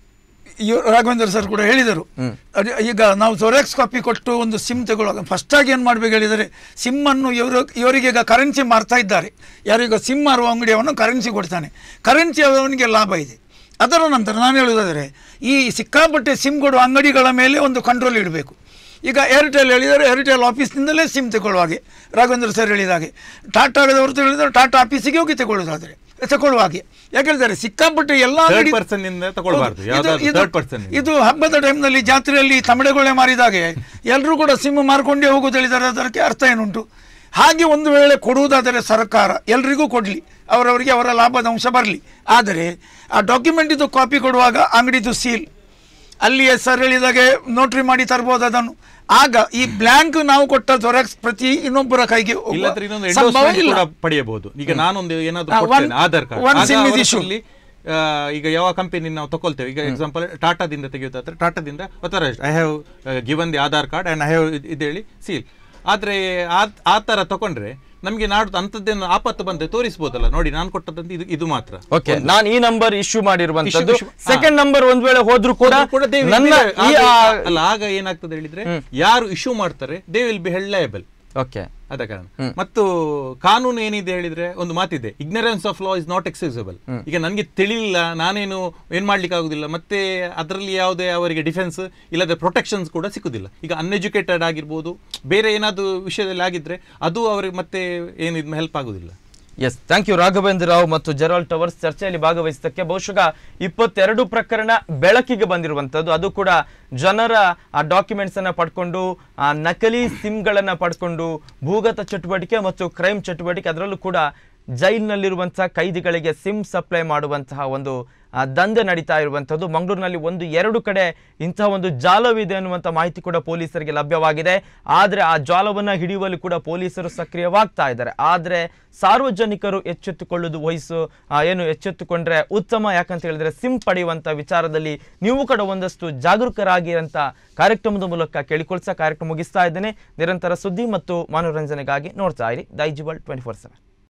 ಇವ್ರು ರಾಘವೇಂದ್ರ ಸರ್ ಕೂಡ ಹೇಳಿದರು ಅದು ಈಗ ನಾವು ಜೊರೆಕ್ಸ್ ಕಾಪಿ ಕೊಟ್ಟು ಒಂದು ಸಿಮ್ ತಗೊಳ್ಳುವಾಗ ಫಸ್ಟ್ ಆಗಿ ಏನು ಮಾಡ್ಬೇಕು ಹೇಳಿದರೆ ಸಿಮ್ ಅನ್ನು ಇವರು ಇವರಿಗೆ ಈಗ ಕರೆನ್ಸಿ ಮಾರ್ತಾ ಇದ್ದಾರೆ ಯಾರೀಗ ಸಿಮ್ ಮಾರುವ ಅಂಗಡಿಯವನು ಕರೆನ್ಸಿ ಕೊಡ್ತಾನೆ ಕರೆನ್ಸಿ ಅವನಿಗೆ ಲಾಭ ಇದೆ ಅದರ ನಂತರ ನಾನು ಹೇಳುವುದಾದರೆ ಈ ಸಿಕ್ಕಾಪಟ್ಟೆ ಸಿಮ್ ಕೊಡುವ ಅಂಗಡಿಗಳ ಮೇಲೆ ಒಂದು ಕಂಟ್ರೋಲ್ ಇಡಬೇಕು ಈಗ ಏರ್ಟೆಲ್ ಹೇಳಿದರೆ ಏರ್ಟೆಲ್ ಆಫೀಸ್ನಿಂದಲೇ ಸಿಮ್ ತಗೊಳ್ಳುವ ಹಾಗೆ ರಾಘವೇಂದ್ರ ಸರ್ ಹೇಳಿದ ಹಾಗೆ ಟಾಟಾದವರು ಹೇಳಿದರೆ ಟಾಟಾ ಆಫೀಸಿಗೆ ಹೋಗಿ ತಗೊಳ್ಳೋದಾದರೆ ತಗೊಳ್ಳುವ ಹಾಗೆ ಯಾಕೆ ಹೇಳಿದ್ದಾರೆ ಸಿಕ್ಕಾಪಟ್ಟೆ ಎಲ್ಲ Third ಅಂಗಡಿ- person ಇಂದ ತಗೊಳ್ಬಾರ್ದು. ಹೌದು. ಯಾವ್ದಾದ್ರು ಇದು- ಇದು- third person ಇಂದ. ಇದು ಹಬ್ಬದ ಟೈಮ್ನಲ್ಲಿ ಜಾತ್ರೆಯಲ್ಲಿ ತಮಿಳುಗೊಳ್ಳೆ ಮಾರಿದಾಗೆ ಎಲ್ಲರೂ ಕೂಡ ಸಿಮ್ ಮಾರ್ಕೊಂಡೇ ಹೋಗೋದು ಹೇಳಿದರೆ ಅದಕ್ಕೆ ಅರ್ಥ ಏನುಂಟು ಹಾಗೆ ಒಂದು ವೇಳೆ ಕೊಡುವುದಾದರೆ ಸರ್ಕಾರ ಎಲ್ರಿಗೂ ಕೊಡಲಿ ಅವರವರಿಗೆ ಅವರ ಲಾಭದ ಅಂಶ ಬರಲಿ ಆದರೆ ಆ ಡಾಕ್ಯುಮೆಂಟ್ ಇದು ಕಾಪಿ ಕೊಡುವಾಗ ಅಂಗಡಿದು ಸೀಲ್ ಅಲ್ಲಿ ಸರ್ ಹೇಳಿದಾಗೆ ನೋಟ್ರಿ ಮಾಡಿ ತರ್ಬೋದು ಅದನ್ನು ಆಗ ಈ ಬ್ಲ್ಯಾಂಕ್ ನಾವು ಕೊಟ್ಟ ಜೊರಾಕ್ಸ್ ಪ್ರತಿ ಇನ್ನೊಬ್ಬರ ಕೈಗೆ ಹೋಗುವ ಇಲ್ಲದ್ರೆ ಇನ್ನೊಂದು ಸಂಭವ ಎಂಡೋಸ್ಮೆಂಟ್ ಇಲ್ಲ. ಕೂಡ ಪಡೆಯಬಹುದು ಈಗ ನಾನೊಂದು ಏನಾದ್ರು ಹಾ, ಕೊಡ್ತೇನೆ one- ಆಧಾರ್ ಕಾರ್ಡ್ one ಆಗ SIM is ಅವರ issue. ಹೆಸರಲ್ಲಿ, ಆ, ಈಗ ಯಾವ ಕಂಪನಿ ನಾವು ತಗೊಳ್ತೇವೆ ಈಗ ಎಕ್ಸಾಂಪಲ್ ಟಾಟಾದಿಂದ ತೆಗೆಯುತ್ತಾದ್ರೆ ಟಾಟಾದಿಂದ authorised I have given the Aadhaar card and I have ಇದೇಳಿ ಸೀಲ್ ಆದ್ರೆ ಆ- ಆ ತರ ತಗೊಂಡ್ರೆ ನಮಗೆ ನಾಡ್ದು ಅಂಥದ್ದೇನು ಆಪತ್ತು ಬಂದ್ರೆ ತೋರಿಸ್ಬೋದಲ್ಲ ನೋಡಿ ನಾನು ಕೊಟ್ಟದಂತ ಇದು ಇದು ಮಾತ್ರ ಓಕೆ ನಾನು ಈ ನಂಬರ್ ಇಶ್ಯೂ ಮಾಡಿರುವಂತದ್ದು Issue- issue- ಸೆಕೆಂಡ್ ನಂಬರ್ ಒಂದ್ ವೇಳೆ ಹೋದ್ರು ಕೂಡ ಹೋದ್ರು ಕೂಡ they will ನನ್ನ be- ಈ ಆಗ- ಆ- ಅಲ್ಲ ಆಗ ಏನಾಗ್ತದೆ ಹೇಳಿದ್ರೆ ಯಾರು ಇಶ್ಯೂ ಮಾಡ್ತಾರೆ they will be held liable okay ಅದ ಕಾರಣ ಮತ್ತು ಕಾನೂನು ಏನಿದೆ ಹೇಳಿದ್ರೆ ಒಂದು ಮಾತಿದೆ ignorance of law is not excusable ಈಗ ನನಗೆ ತಿಳಿಲಿಲ್ಲ ನಾನೇನು ಏನ್ ಮಾಡ್ಲಿಕ್ಕೆ ಆಗುದಿಲ್ಲ ಮತ್ತೆ ಅದರಲ್ಲಿ ಯಾವುದೇ ಅವರಿಗೆ ಡಿಫೆನ್ಸ್ ಇಲ್ಲದೆ ಪ್ರೊಟೆಕ್ಷನ್ಸ್ ಕೂಡ ಸಿಕ್ಕುದಿಲ್ಲ ಈಗ ಅನ್ಎಜುಕೇಟೆಡ್ ಆಗಿರ್ಬೋದು ಬೇರೆ ಏನಾದ್ರು ವಿಷಯದಲ್ಲಿ ಆಗಿದ್ರೆ ಅದು ಅವರಿಗೆ ಮತ್ತೆ ಏನು ಹೆಲ್ಪ್ ಆಗುದಿಲ್ಲ yes thank you Raghavendra Rao ಮತ್ತು ಜೆರಾಲ್ ಟವರ್ಸ್ ಚರ್ಚೆಯಲ್ಲಿ ಭಾಗವಹಿಸಿದ್ದಕ್ಕೆ ಬಹುಶಃ ಇಪ್ಪತ್ತೆರಡು ಪ್ರಕರಣ ಬೆಳಕಿಗೆ ಬಂದಿರುವಂತದ್ದು ಅದು ಕೂಡ ಜನರ ಆ ಡಾಕ್ಯುಮೆಂಟ್ಸ್ ಅನ್ನ ಪಡ್ಕೊಂಡು ಆ ನಕಲಿ ಸಿಮ್ಗಳನ್ನ ಪಡ್ಕೊಂಡು ಭೂಗತ ಚಟುವಟಿಕೆ ಮತ್ತು ಕ್ರೈಮ್ ಚಟುವಟಿಕೆ ಅದರಲ್ಲೂ ಕೂಡ ಜೈಲಿನಲ್ಲಿರುವಂತಹ ಕೈದಿಗಳಿಗೆ ಸಿಮ್ ಸಪ್ಲೈ ಮಾಡುವಂತಹ ಒಂದು ಆ, ದಂಧೆ ನಡೀತಾ ಇರುವಂಥದ್ದು ಮಂಗಳೂರಿನಲ್ಲಿ ಒಂದು ಎರಡು ಕಡೆ ಇಂತಹ ಒಂದು ಜಾಲವಿದೆ ಅನ್ನುವಂಥ ಮಾಹಿತಿ ಕೂಡ ಪೊಲೀಸರಿಗೆ ಲಭ್ಯವಾಗಿದೆ ಆದರೆ ಆ ಜಾಲವನ್ನು ಹಿಡಿಯುವಲ್ಲಿ ಕೂಡ ಪೊಲೀಸರು ಸಕ್ರಿಯವಾಗ್ತಾ ಇದ್ದಾರೆ ಆದರೆ ಸಾರ್ವಜನಿಕರು ಎಚ್ಚೆತ್ತುಕೊಳ್ಳುವುದು ವಯಸ್ಸು ಆ, ಏನು ಎಚ್ಚೆತ್ತುಕೊಂಡ್ರೆ ಉತ್ತಮ ಯಾಕಂತ ಹೇಳಿದ್ರೆ ಸಿಮ್ ಪಡೆಯುವಂಥ ವಿಚಾರದಲ್ಲಿ ನೀವು ಕೂಡ ಒಂದಷ್ಟು ಜಾಗರೂಕರಾಗಿ ಅಂತ ಕಾರ್ಯಕ್ರಮದ ಮೂಲಕ ಕೇಳಿಕೊಳ್ಸ ಕಾರ್ಯಕ್ರಮ ಮುಗಿಸ್ತಾ ಇದ್ದೇನೆ ನಿರಂತರ ಸುದ್ದಿ ಮತ್ತು ಮನೋರಂಜನೆಗಾಗಿ ನೋಡ್ತಾ ಇರಿ ದೈಜಿವಲ್ ಟ್ವೆಂಟಿ ಫೋರ್ ಸೆವೆನ್